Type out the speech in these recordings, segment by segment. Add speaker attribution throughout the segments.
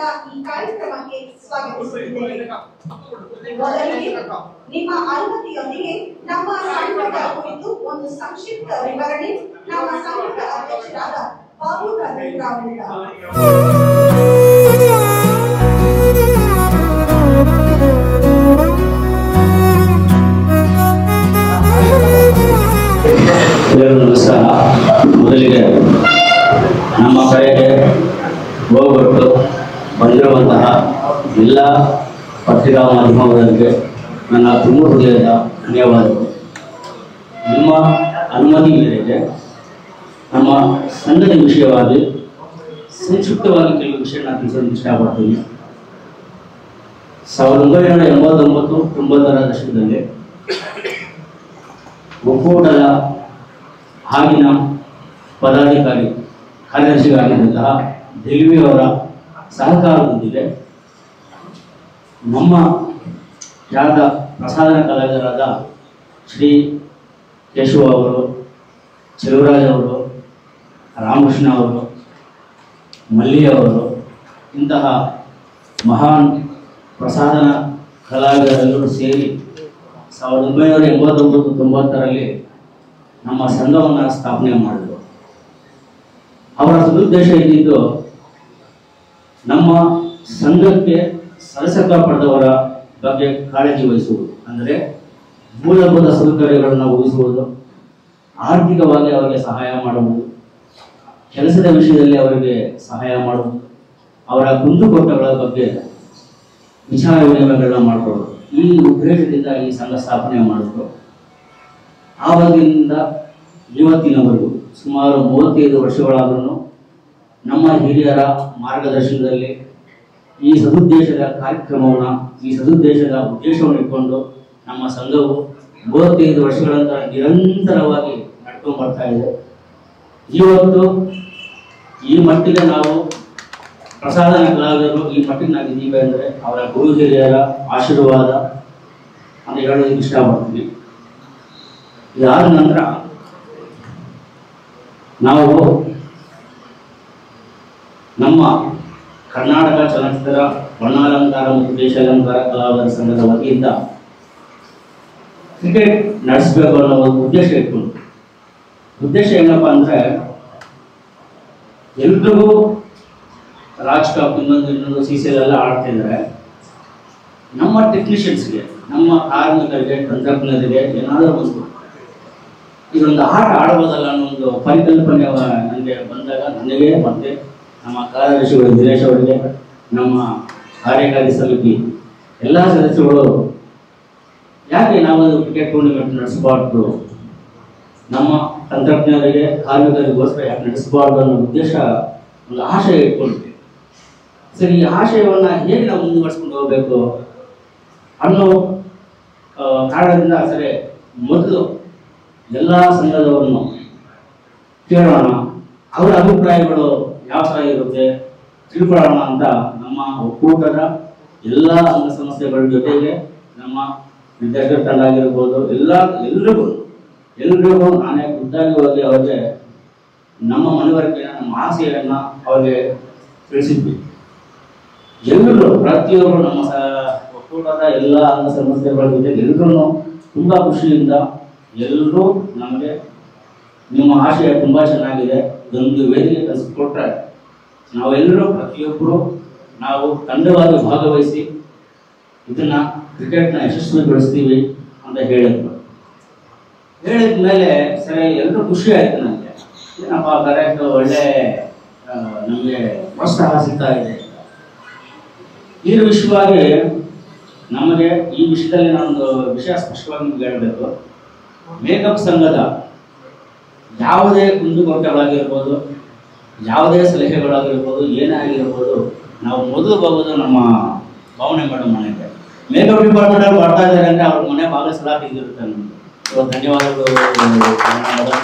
Speaker 1: ಪ್ರೀತಿಯಿಂದ ಈ ಕಾರ್ಯಕ್ರಮಕ್ಕೆ ಸ್ವಾಗತಿಸುತ್ತಿದ್ದೇವೆ ಮೊದಲಿಗೆ ನಿಮ್ಮ ಅನುಮತಿಯೊಂದಿಗೆ ನಮ್ಮ ಸಂಘದ ಕುರಿತು ಒಂದು ಸಂಕ್ಷಿಪ್ತ ವಿವರಣೆ ನಮ್ಮ ಸಂಘದ ಅಧ್ಯಕ್ಷರಾದ ಬಾಬು ರಾವ್
Speaker 2: ಎಲ್ಲರಿಗೂ ನಮಸ್ಕಾರ ಮೊದಲಿಗೆ ನಮ್ಮ ಕರೆಗೆ ಹೋಗ್ಬಿಟ್ಟು ಬಂದಿರುವಂತಹ ಎಲ್ಲ ಪತ್ರಿಕಾ ಮಾಧ್ಯಮದವರಿಗೆ ನನ್ನ ತುಂಬ ಹೃದಯದ ಧನ್ಯವಾದಗಳು ನಿಮ್ಮ ಅನುಮತಿ ಮೇರೆಗೆ ನಮ್ಮ ಸಂಘದ ವಿಷಯವಾಗಿ ಸಂಕ್ಷಿಪ್ತವಾಗಿ ಕೆಲವು ವಿಷಯ ನಾನು ತಿಳಿಸೋದಕ್ಕೆ ಇಷ್ಟಪಡ್ತೀನಿ ಸಾವಿರದ ಒಂಬೈನೂರ ಎಂಬತ್ತೊಂಬತ್ತು ತೊಂಬತ್ತರ ದಶಕದಲ್ಲಿ ಒಕ್ಕೂಟದ ಆಗಿನ ಪದಾಧಿಕಾರಿ ಕಾರ್ಯದರ್ಶಿಗಾಗಿದ್ದಂತಹ ಡೆಲ್ವಿಯವರ ಸಹಕಾರದೊಂದಿಗೆ ನಮ್ಮ ಖ್ಯಾತ ಪ್ರಸಾದನ ಕಲಾವಿದರಾದ ಶ್ರೀ ಕೇಶವ ಅವರು ಚೆಲುವರಾಜ್ ಅವರು ರಾಮಕೃಷ್ಣ ಅವರು ಮಲ್ಲಿ ಅವರು ಇಂತಹ ಮಹಾನ್ ಪ್ರಸಾದನ ಕಲಾವಿದರೆಲ್ಲರೂ ಸೇರಿ ಸಾವಿರದ ಒಂಬೈನೂರ ಎಂಬತ್ತೊಂಬತ್ತು ತೊಂಬತ್ತರಲ್ಲಿ ನಮ್ಮ ಸಂಘವನ್ನು ಸ್ಥಾಪನೆ ಮಾಡಿದರು ಅವರ ಸದುದ್ದೇಶ ಇದ್ದಿದ್ದು ನಮ್ಮ ಸಂಘಕ್ಕೆ ಸದಸ್ಯತ್ವ ಪಡೆದವರ ಬಗ್ಗೆ ಕಾಳಜಿ ವಹಿಸುವುದು ಅಂದರೆ ಮೂಲಭೂತ ಸೌಕರ್ಯಗಳನ್ನು ಒದಗಿಸುವುದು ಆರ್ಥಿಕವಾಗಿ ಅವರಿಗೆ ಸಹಾಯ ಮಾಡುವುದು ಕೆಲಸದ ವಿಷಯದಲ್ಲಿ ಅವರಿಗೆ ಸಹಾಯ ಮಾಡುವುದು ಅವರ ಕುಂದುಕೊಟ್ಟಗಳ ಬಗ್ಗೆ ವಿಚಾರ ವಿನಿಮಯಗಳನ್ನ ಮಾಡಿಕೊಳ್ಳೋದು ಈ ಉದ್ದೇಶದಿಂದ ಈ ಸಂಘ ಸ್ಥಾಪನೆ ಮಾಡಿದ್ರು ಆವಾಗಿನಿಂದ ಇವತ್ತಿನವರೆಗೂ ಸುಮಾರು ಮೂವತ್ತೈದು ವರ್ಷಗಳಾದರೂ ನಮ್ಮ ಹಿರಿಯರ ಮಾರ್ಗದರ್ಶನದಲ್ಲಿ ಈ ಸದುದ್ದೇಶದ ಕಾರ್ಯಕ್ರಮವನ್ನು ಈ ಸದುದ್ದೇಶದ ಉದ್ದೇಶವನ್ನು ಇಟ್ಕೊಂಡು ನಮ್ಮ ಸಂಘವು ಮೂವತ್ತೈದು ವರ್ಷಗಳ ನಂತರ ನಿರಂತರವಾಗಿ ನಡ್ಕೊಂಡು ಬರ್ತಾ ಇದೆ ಇವತ್ತು ಈ ಮಟ್ಟಿಗೆ ನಾವು ಪ್ರಸಾದನ ಕಲಾವಿದರು ಈ ಮಟ್ಟಿಗೆ ನಾವಿದ್ದೀವಿ ಅಂದರೆ ಅವರ ಗುರು ಹಿರಿಯರ ಆಶೀರ್ವಾದ ಅಂತ ಹೇಳೋದಕ್ಕೆ ಇಷ್ಟಪಡ್ತೀನಿ ಇದಾದ ನಂತರ ನಾವು ನಮ್ಮ ಕರ್ನಾಟಕ ಚಲನಚಿತ್ರ ವರ್ಣಾಲಂಕಾರ ಮತ್ತು ದೇಶಾಲಂಕಾರ ಕಲಾವಿದರ ಸಂಘದ ವತಿಯಿಂದ ಕ್ರಿಕೆಟ್ ನಡೆಸಬೇಕು ಅನ್ನೋ ಒಂದು ಉದ್ದೇಶ ಇಟ್ಕೊಂಡು ಉದ್ದೇಶ ಏನಪ್ಪ ಅಂದರೆ ಎಲ್ರಿಗೂ ರಾಜ್ ಕಪ್ ಇನ್ನೊಂದು ಇನ್ನೊಂದು ಸಿ ಸಿ ಎಲ್ಲ ಆಡ್ತಾ ಇದ್ದಾರೆ ನಮ್ಮ ಟೆಕ್ನಿಷಿಯನ್ಸ್ಗೆ ನಮ್ಮ ಕಾರ್ಮಿಕರಿಗೆ ತಂತ್ರಜ್ಞರಿಗೆ ಏನಾದರೂ ಒಂದು ಇದೊಂದು ಆಟ ಆಡ್ಬೋದಲ್ಲ ಅನ್ನೋ ಒಂದು ಪರಿಕಲ್ಪನೆ ಅವ- ನನಗೆ ಬಂದಾಗ ನನಗೆ ಮತ್ತೆ ನಮ್ಮ ಕಾರ್ಯದರ್ಶಿಗಳು ದಿನೇಶ್ ಅವರಿಗೆ ನಮ್ಮ ಕಾರ್ಯಕಾರಿ ಸಮಿತಿ ಎಲ್ಲ ಸದಸ್ಯರುಗಳು ಯಾಕೆ ನಾವೊಂದು ಕ್ರಿಕೆಟ್ ಟೂರ್ನಿಮೆಂಟ್ ನಡೆಸಬಾರ್ದು ನಮ್ಮ ತಂತ್ರಜ್ಞರಿಗೆ ಕಾರ್ಮಿಕರಿಗೋಸ್ಕರ ಯಾಕೆ ನಡೆಸಬಾರ್ದು ಅನ್ನೋ ಉದ್ದೇಶ ಒಂದು ಆಶಯ ಇಟ್ಕೊಂಡ್ವಿ ಸರಿ ಈ ಆಶಯವನ್ನ ಹೇಗೆ ನಾವು ಮುಂದುವರ್ಸ್ಕೊಂಡು ಹೋಗ್ಬೇಕು ಅನ್ನೋ ಆ, ಕಾರಣದಿಂದ ಸರಿ ಮೊದಲು ಎಲ್ಲ ಸಂಘದವರನ್ನು ಕೇಳೋಣ ಅವರ ಅಭಿಪ್ರಾಯಗಳು ಯಾವ ಥರ ಇರುತ್ತೆ ತಿಳ್ಕೊಳ್ಳೋಣ ಅಂತ ನಮ್ಮ ಒಕ್ಕೂಟದ ಎಲ್ಲ ಅಂಗ ಸಂಸ್ಥೆಗಳ ಜೊತೆಗೆ ನಮ್ಮ ವಿದ್ಯಾರ್ಥಿ ತಂಡ ಆಗಿರ್ಬೋದು ಎಲ್ಲ ಎಲ್ರಿಗೂ ಎಲ್ರಿಗೂ ನಾನೇ ಖುದ್ದಾಗಿ ಹೋಗಿ ಅವ್ರಿಗೆ ನಮ್ಮ ಮನವರಿಕೆಯ ನಮ್ಮ ಆಸೆಯನ್ನ ಅವ್ರಿಗೆ ತಿಳಿಸಿದ್ವಿ ಎಲ್ಲರೂ ಪ್ರತಿಯೊಬ್ಬರು ನಮ್ಮ ಸ ಒಕ್ಕೂಟದ ಎಲ್ಲ ಅಂಗ ಸಂಸ್ಥೆಗಳ ಜೊತೆ ಎಲ್ಲರೂ ತುಂಬಾ ಖುಷಿಯಿಂದ ಎಲ್ಲರೂ ನಮಗೆ ನಿಮ್ಮ ಆಶಯ ತುಂಬಾ ಚೆನ್ನಾಗಿದೆ ಇದೊಂದು ವೇದಿಕೆ ಕಲಿಸ್ಕೊಟ್ರೆ ನಾವೆಲ್ಲರೂ ಪ್ರತಿಯೊಬ್ಬರು ನಾವು ತಂಡವಾಗಿ ಭಾಗವಹಿಸಿ ಇದನ್ನ ಕ್ರಿಕೆಟ್ನ ಯಶಸ್ವಿಗೊಳಿಸ್ತೀವಿ ಅಂತ ಹೇಳಿದ್ರು ಹೇಳಿದ ಮೇಲೆ ಸರಿ ಎಲ್ಲರೂ ಖುಷಿ ಆಯ್ತು ನನಗೆ ಏನಪ್ಪ ಕರೆಕ್ಟ್ ಒಳ್ಳೆ ಆ, ನಮಗೆ ಪ್ರೋತ್ಸಾಹ ಸಿಗ್ತಾ ಇದೆ ಈ ವಿಷಯವಾಗಿ ನಮಗೆ ಈ ವಿಷಯದಲ್ಲಿ ನಾನೊಂದು ವಿಷಯ ಸ್ಪಷ್ಟವಾಗಿ ನಿಮ್ಗೆ ಹೇಳಬೇಕು ಮೇಕಪ್ ಸಂಘದ ಯಾವುದೇ ಕುಂದುಕೊರತೆಗಳಾಗಿರ್ಬೋದು ಯಾವುದೇ ಸಲಹೆಗಳಾಗಿರ್ಬೋದು ಏನೇ ಆಗಿರ್ಬೋದು ನಾವು ಮೊದಲು ಹೋಗೋದು ನಮ್ಮ ಭಾವನೆ ಮೇಡಮ್ ಮನೆಗೆ ಮೇಕಪ್ ಡಿಪಾರ್ಟ್ಮೆಂಟ್ ಅಲ್ಲಿ ಬರ್ತಾ ಇದ್ದಾರೆ ಅಂದ್ರೆ ಅವ್ರ ಮನೆ ಬಾಗಿಲು ಸಲ ತೆಗೆದಿರುತ್ತೆ ನಮ್ಗೆ ಸೊ ಧನ್ಯವಾದಗಳು ಮೇಡಮ್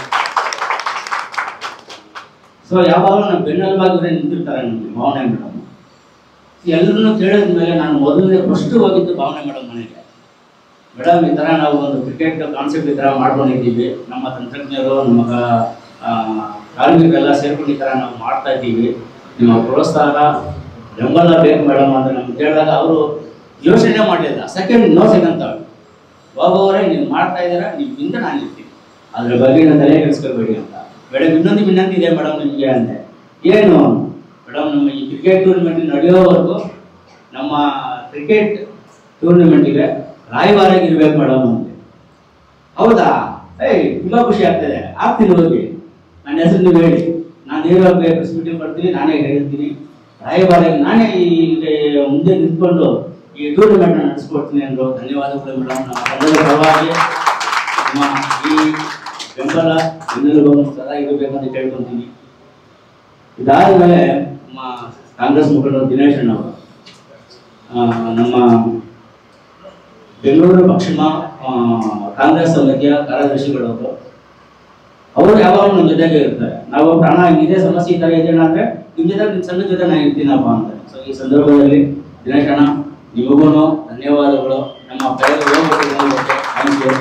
Speaker 2: ಸೊ ಯಾವಾಗಲೂ ನಮ್ಮ ಬೆನ್ನೆಲುಬಾಗಿ ನಿಂತಿರ್ತಾರೆ ನಮಗೆ ಭಾವನೆ ಮೇಡಮ್ ಎಲ್ಲರನ್ನು ಕೇಳಿದ ಮೇಲೆ ನಾನು ಮೊದಲನೇ ಫಸ್ಟ್ ಹೋಗಿದ್ದು ಭಾವನೆ ಮೇಡಮ್ ಮನೆಗೆ ಮೇಡಮ್ ಈ ಥರ ನಾವು ಒಂದು ಕ್ರಿಕೆಟ್ ಕಾನ್ಸೆಪ್ಟ್ ಈ ಥರ ಮಾಡ್ಕೊಂಡಿದ್ದೀವಿ ನಮ್ಮ ತಂತ್ರಜ್ಞರು ನಮ್ಮ ಕ- ಆ, ಕಾರ್ಮಿಕರೆಲ್ಲ ಸೇರ್ಕೊಂಡು ಈ ಥರ ನಾವು ಮಾಡ್ತಾ ಇದ್ದೀವಿ ನಿಮ್ಮ ಪ್ರೋತ್ಸಾಹ ಬೆಂಬಲ ಬೇಕು ಮೇಡಮ್ ಅಂತ ನಮ್ಗೆ ಕೇಳಿದಾಗ ಅವರು ಯೋಚನೆ ಮಾಡಲಿಲ್ಲ ಸೆಕೆಂಡ್ ನೋ ಸೆಕೆಂಡ್ ಥಾಟ್ ಬಾಬುವರೇ ನೀವು ಮಾಡ್ತಾ ಇದ್ದೀರಾ ನೀವು ಹಿಂದೆ ನಾನು ಇರ್ತೀನಿ ಅದ್ರ ಬಗ್ಗೆ ನಾನು ತಲೆ ಕೆಡಿಸ್ಕೋಬೇಡಿ ಅಂತ ಮೇಡಮ್ ಇನ್ನೊಂದು ವಿನಂತಿ ಇದೆ ಮೇಡಮ್ ನಿಮಗೆ ಅಂದೆ ಏನು ಮೇಡಮ್ ನಮ್ಮ ಈ ಕ್ರಿಕೆಟ್ ಟೂರ್ನಮೆಂಟ್ ನಡೆಯೋವರೆಗೂ ನಮ್ಮ ಕ್ರಿಕೆಟ್ ಟೂರ್ನಮೆಂಟಿಗೆ ರಾಯಭಾರಾಗಿ ಇರ್ಬೇಕು ಮೇಡಮ್ ಅಂತೆ ಹೌದಾ ಏಯ್ ತುಂಬಾ ಖುಷಿ ಆಗ್ತದೆ ಆಗ್ತೀನಿ ಹೋಗಿ ನನ್ನ ಹೆಸರು ನೀವು ಹೇಳಿ ನಾನು ನೇರವಾಗಿ ಪ್ರೆಸ್ ಮೀಟಿಂಗ್ ಬರ್ತೀನಿ ನಾನೇ ಹೇಳ್ತೀನಿ ರಾಯಭಾರಾಗಿ ನಾನೇ ಈ ಈ ಮುಂದೆ ನಿಂತ್ಕೊಂಡು ಈ ಟೂರ್ನಮೆಂಟ್ ನಡೆಸ್ಕೊಡ್ತೀನಿ ಅಂದ್ರು ಧನ್ಯವಾದಗಳು ಮೇಡಮ್ ನಮ್ಮ ತಂಡದ ಪರವಾಗಿ ನಿಮ್ಮ ಈ ಬೆಂಬಲ ಎಲ್ಲರಿಗೂ ಸದಾ ಇರಬೇಕಂತ ಕೇಳ್ಕೊಂತೀನಿ ಇದಾದ್ಮೇಲೆ ನಮ್ಮ ಕಾಂಗ್ರೆಸ್ ಮುಖಂಡರು ದಿನೇಶ್ ಅಣ್ಣವರು ಆ, ನಮ್ಮ ಬೆಂಗಳೂರು ಪಶ್ಚಿಮ ಆ, ಕಾಂಗ್ರೆಸ್ ಸಮಿತಿಯ ಕಾರ್ಯದರ್ಶಿಗಳವರು ಅವರು ಯಾವಾಗ ನಮ್ಮ ಜೊತೆಗೆ ಇರ್ತಾರೆ ನಾವು ಪ್ರಾಣ ಇದೇ ಸಮಸ್ಯೆ ಈ ತರ ಇದೆ ಅಂದ್ರೆ ನಿಮ್ ಜೊತೆ ನಿಮ್ ಸಣ್ಣ ಜೊತೆ ನಾನು ಇರ್ತೀನಪ್ಪ ಅಂತ ಸೊ ಈ ಸಂದರ್ಭದಲ್ಲಿ ದಿನೇಶ್ ಅಣ್ಣ ನಿಮಗೂ ಧನ್ಯವಾದಗಳು ನಮ್ಮ ಪ್ರಯೋಗ ಥ್ಯಾಂಕ್ ಯು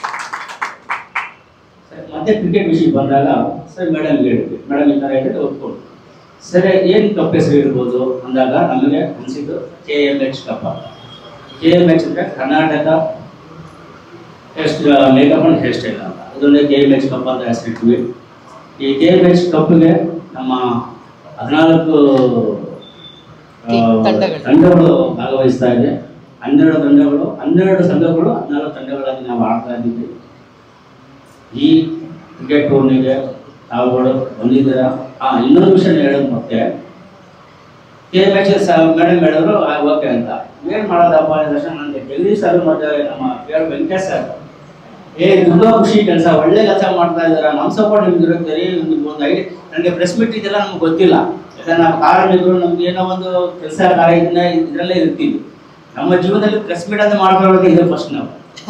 Speaker 2: ಸರ್, ಮತ್ತೆ ಕ್ರಿಕೆಟ್ ವಿಷಯ ಬಂದಾಗ ಸರ್ ಮೇಡಮ್ ಹೇಳಿದ್ವಿ ಮೇಡಮ್ ಈ ಥರ ಹೇಳಿದ್ರೆ ಒಪ್ಕೊಂಡು ಸರ್ ಏನು ಕಪ್ ಹೆಸರು ಇರ್ಬೋದು ಅಂದಾಗ ನಮಗೆ ಅನಿಸಿದ್ದು K M H cup K M H ಅಂದರೆ Karnataka test makeup and hair style ಅಂತ ಅದೊಂದೇ ಕೆ ಎಮ್ ಎಚ್ ಕಪ್ ಅಂತ ಹೆಸರಿಟ್ವಿ ಈ ಕೆ ಎಮ್ ಎಚ್ ಕಪ್ಗೆ ನಮ್ಮ ಹದಿನಾಲ್ಕು ಆ,
Speaker 3: ತಂಡಗಳು.
Speaker 2: ತಂಡಗಳು ಭಾಗವಹಿಸ್ತಾ ಇದೆ ಹನ್ನೆರಡು ತಂಡಗಳು ಹನ್ನೆರಡು ಸಂಘಗಳು ಹದಿನಾಲ್ಕು ತಂಡಗಳಾಗಿ ನಾವು ಆಡ್ತಾ ಇದ್ದೀವಿ ಈ ಕ್ರಿಕೆಟ್ ಟೂರ್ನಿಗೆ ತಾವುಗಳು ಬಂದಿದ್ದೀರಾ ಹಾ ಇನ್ನೊಂದು ವಿಷಯ ಹೇಳೋದು ಮತ್ತೆ ಕೆ ಮ್ಯಾಚ್ ಮೇಡಮ್ ಹೇಳಿದ್ರು ಓಕೆ ಅಂತ ಏನ್ ಮಾಡೋದಪ್ಪ ಅಂದ ತಕ್ಷಣ ನನಗೆ ಜಗದೀಶ್ ಸರ್ ಮತ್ತೆ ನಮ್ಮ ಪಿ ವೆಂಕಟೇಶ್ ಸರ್ ಏ ತುಂಬಾ ಖುಷಿ ಕೆಲಸ ಒಳ್ಳೆ ಕೆಲಸ ಮಾಡ್ತಾ ಇದಾರ ನಮ್ ಸಪೋರ್ಟ್ ನಿಮ್ಗೆ ಇರುತ್ತೆ ರೀ ನಿಮ್ಗೆ ಒಂದು ಐಡಿ ನನಗೆ ಪ್ರೆಸ್ ಮೀಟ್ ಇದೆಲ್ಲ ನಮ್ಗೆ ಗೊತ್ತಿಲ್ಲ ಯಾಕಂದ್ರೆ ನಾವು ಕಾರ್ಮಿಕರು ನಮ್ಗೆ ಏನೋ ಒಂದು ಕೆಲಸ ಕಾರ್ಯ ಇದನ್ನ ಇದ್ರಲ್ಲೇ ಇರ್ತೀವಿ ನಮ್ಮ ಜೀವನದಲ್ಲಿ ಪ್ರೆಸ್ ಮೀಟ್ ಅಂತ ಮಾಡ್ಕೊಳ್ಳೋಕೆ ಇದೆ ಫಸ್ಟ್ ನಾವು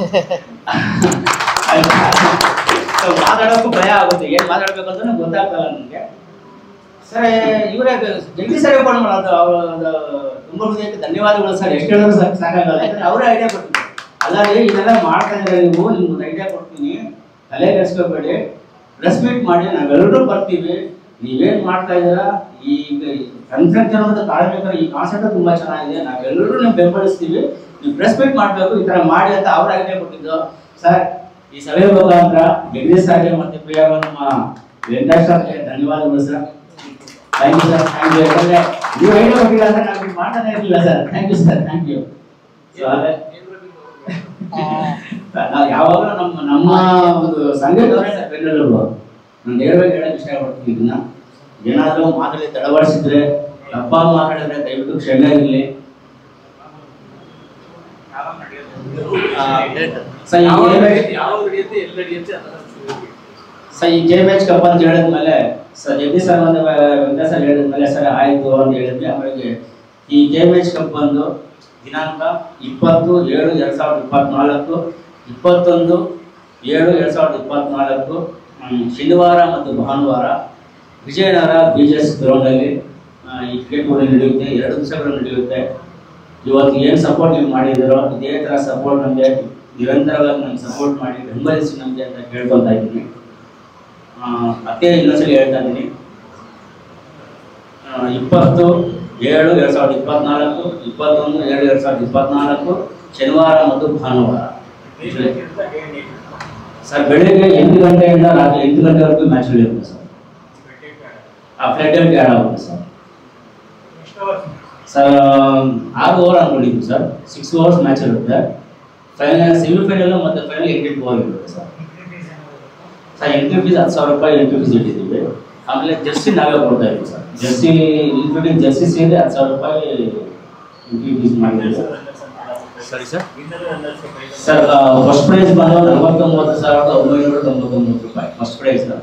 Speaker 2: ಆಯ್ತಾ? So, ಮಾತಾಡೋಕ್ಕೂ ಭಯ ಆಗುತ್ತೆ ಏನ್ ಮಾತಾಡ್ಬೇಕು ಅಂತ ಗೊತ್ತಾಗ್ತಲ್ಲ ನನಗೆ ಸರ್ ಇವರೇ ಜಗದೀಶ್ ಸರ್ ಫೋನ್ ಮಾಡೋದು ಅವ್ರ ತುಂಬ ಹೃದಯಕ್ಕೆ ಧನ್ಯವಾದಗಳು ಸರ್ ಎಷ್ಟು ಹೇಳಿದ್ರು ಸಾಕ್- ಸಾಕಾಗಲ್ಲ ಯಾಕಂದ್ರೆ ಅವರೇ ಐಡಿಯಾ ಕೊಟ್ಟಿದ್ರು ಅಲ್ಲ ರೀ ಇದೆಲ್ಲ ಮಾಡ್ತಾ ಇದ್ದಾರೆ ನೀವು ನಿಮ್ಗೆ ಐಡಿಯಾ ಕೊಡ್ತೀನಿ ತಲೆ ಕೆಡಿಸ್ಕೋಬೇಡಿ ಪ್ರೆಸ್ ಮೀಟ್ ಮಾಡಿ ನಾವೆಲ್ಲರೂ ಬರ್ತೀವಿ ನೀವೇನ್ ಮಾಡ್ತಾ ಇದ್ದೀರಾ ಈಗ ಈ ತಂತ್ರಜ್ಞಾನದ ಕಾರ್ಮಿಕರ ಈ ಕಾನ್ಸೆಪ್ಟ್ ತುಂಬಾ ಚೆನ್ನಾಗಿದೆ ನಾವೆಲ್ಲರೂ ನೀವು ಬೆಂಬಲಿಸ್ತೀವಿ ನೀವು ಪ್ರೆಸ್ ಮೀಟ್ ಮಾಡಬೇಕು ಈ ತರ ಮಾಡಿ ಅಂತ ಅವ್ರ ಐಡಿಯಾ ಕೊಟ್ಟಿದ್ದು ಸರ್ ಈ ಸಭೆ ಮುಖಾಂತರ ಜಗದೀಶ್ ಸರ್ಗೆ ಮತ್ತೆ ಪ್ರಿಯ ನಮ್ಮ ವೆಂಕಟೇಶ್ ಸರ್ಗೆ ಧನ್ಯವಾದಗಳು sir thank you sir thank you ಯಾಕಂದ್ರೆ ನೀವು ಐಡಿಯಾ ಕೊಟ್ಟಿಲ್ಲ ಅಂದ್ರೆ ನಾವು ಇದು ಮಾಡ್ತಾನೆ ಇರಲಿಲ್ಲ sir thank you sir thank you so ಅದೇ ನಾವು ಯಾವಾಗಲೂ ನಮ್ಮ ನಮ್ಮ ಒಂದು ಸಂಘದವರೇ ಸರ್ ಬೆನ್ನೆಲುಬು ನಾನು ಹೇಳ್ಬೇಕು ಹೇಳಕ್ ಇಷ್ಟಪಡ್ತೀನಿ ಇದನ್ನ ಏನಾದರೂ ಮಾತಾಡಿ ತಡವಡಿಸಿದ್ರೆ ತಪ್ಪ ಮಾತಾಡಿದ್ರೆ ದಯವಿಟ್ಟು ಕ್ಷಮೆ ಇರಲಿ ಸರ್ ಈ game- ಸರ್ ಈ ಕೆ ಮ್ಯಾಚ್ ಕಪ್ ಅಂತ ಹೇಳಿದ್ಮೇಲೆ ಸರ್ ಜಗದೀಶ್ ಸರ್ ಒಂದು ವೆಂಕಟೇಶ್ ಸರ್ ಹೇಳಿದ್ಮೇಲೆ ಸರ್ ಆಯ್ತು ಅಂತ ಹೇಳಿದ್ವಿ ಆಮೇಲೆ ಈ ಕೆ ಮ್ಯಾಚ್ ಕಪ್ ಬಂದು ದಿನಾಂಕ ಇಪ್ಪತ್ತು ಏಳು ಎರಡ್ ಸಾವಿರದ ಇಪ್ಪತ್ನಾಲ್ಕು ಇಪ್ಪತ್ತೊಂದು ಏಳು ಎರಡ್ ಸಾವಿರದ ಇಪ್ಪತ್ನಾಲ್ಕು ಹ್ಮ್, ಶನಿವಾರ ಮತ್ತು ಭಾನುವಾರ ವಿಜಯನಗರ ಬಿ ಜಿ ಎಸ್ ಗ್ರೌಂಡಲ್ಲಿ ಆ, ಈ ಕ್ರಿಕೆಟ್ ಟೂರ್ನಿ ನಡೆಯುತ್ತೆ ಎರಡು ದಿವಸಗಳು ನಡೆಯುತ್ತೆ ಇವತ್ತು ಏನು ಸಪೋರ್ಟ್ ನೀವು ಮಾಡಿದ್ದೀರೋ ಇದೇ ಥರ ಸಪೋರ್ಟ್ ನಮಗೆ ನಿರಂತರವಾಗಿ ನಮ್ಗೆ ಸಪೋರ್ಟ್ ಮಾಡಿ ಬೆಂಬಲಿಸಿ ನಮಗೆ ಅಂತ ಕೇಳ್ಕೊತಾ ಇದ್ದೀನಿ ಆ, ಮತ್ತೆ ಇನ್ನೊಂದ್ಸಲಿ ಹೇಳ್ತಾ ಇದ್ದೀನಿ ಆ, ಇಪ್ಪತ್ತು ಏಳು ಎರಡು ಸಾವಿರದ ಇಪ್ಪತ್ನಾಲ್ಕು ಇಪ್ಪತ್ತೊಂದು ಏಳು ಎರಡು ಸಾವಿರದ ಇಪ್ಪತ್ನಾಲ್ಕು ಶನಿವಾರ ಮತ್ತು ಭಾನುವಾರ ಸರ್ ಬೆಳಿಗ್ಗೆ ಎಂಟು ಗಂಟೆಯಿಂದ ರಾತ್ರಿ ಎಂಟು ಗಂಟೆವರೆಗೂ ಮ್ಯಾಚ್ ನಡೆಯುತ್ತೆ ಸರ್ ಆ ಫ್ಲೈಟ್ ಅಲ್ಲಿ ಆಡ್ ಆಗುತ್ತೆ ಸರ್ ಸರ್ ಆರು ಓವರ್ ಅನ್ಕೊಂಡಿದ್ವಿ ಸರ್ ಸಿಕ್ಸ್ ಓವರ್ಸ್ ಮ್ಯಾಚ್ ಇರುತ್ತೆ ಫೈನಲ್ ಸೆಮಿಫೈನಲ್ ಮತ್ತು ಫೈನಲ್ ಎಂಟು ಓವರ್ ಇರುತ್ತೆ ಸರ್ ಸರ್ ಎಂಟ್ರಿ ಫೀಸ್ ಹತ್ತು ಸಾವಿರ ರೂಪಾಯಿ ಎಂಟ್ರಿ ಫೀಸ್ ಇಟ್ಟಿದ್ದೀವಿ ಆಮೇಲೆ ಜರ್ಸಿ ನಾವೇ ಕೊಡ್ತಾ ಇದ್ದೀವಿ ಸರ್ ಜರ್ಸಿ ಇನ್ಕ್ಲೂಡಿಂಗ್ ಜರ್ಸಿ ಸೇರಿ ಹತ್ತು ಸಾವಿರ ರೂಪಾಯಿ ಎಂಟ್ರಿ ಫೀಸ್ ಮಾಡಿದ್ದೀವಿ ಸರ್
Speaker 4: ಸರಿ ಸರ್
Speaker 2: ಸರ್ ಫಸ್ಟ್ ಪ್ರೈಸ್ ಬಂದು ನಲವತ್ತೊಂಬತ್ತು ಸಾವಿರದ ಒಂಬೈನೂರ ತೊಂಬತ್ತೊಂಬತ್ತು ರೂಪಾಯಿ ಫಸ್ಟ್ ಪ್ರೈಸ್ ಸರ್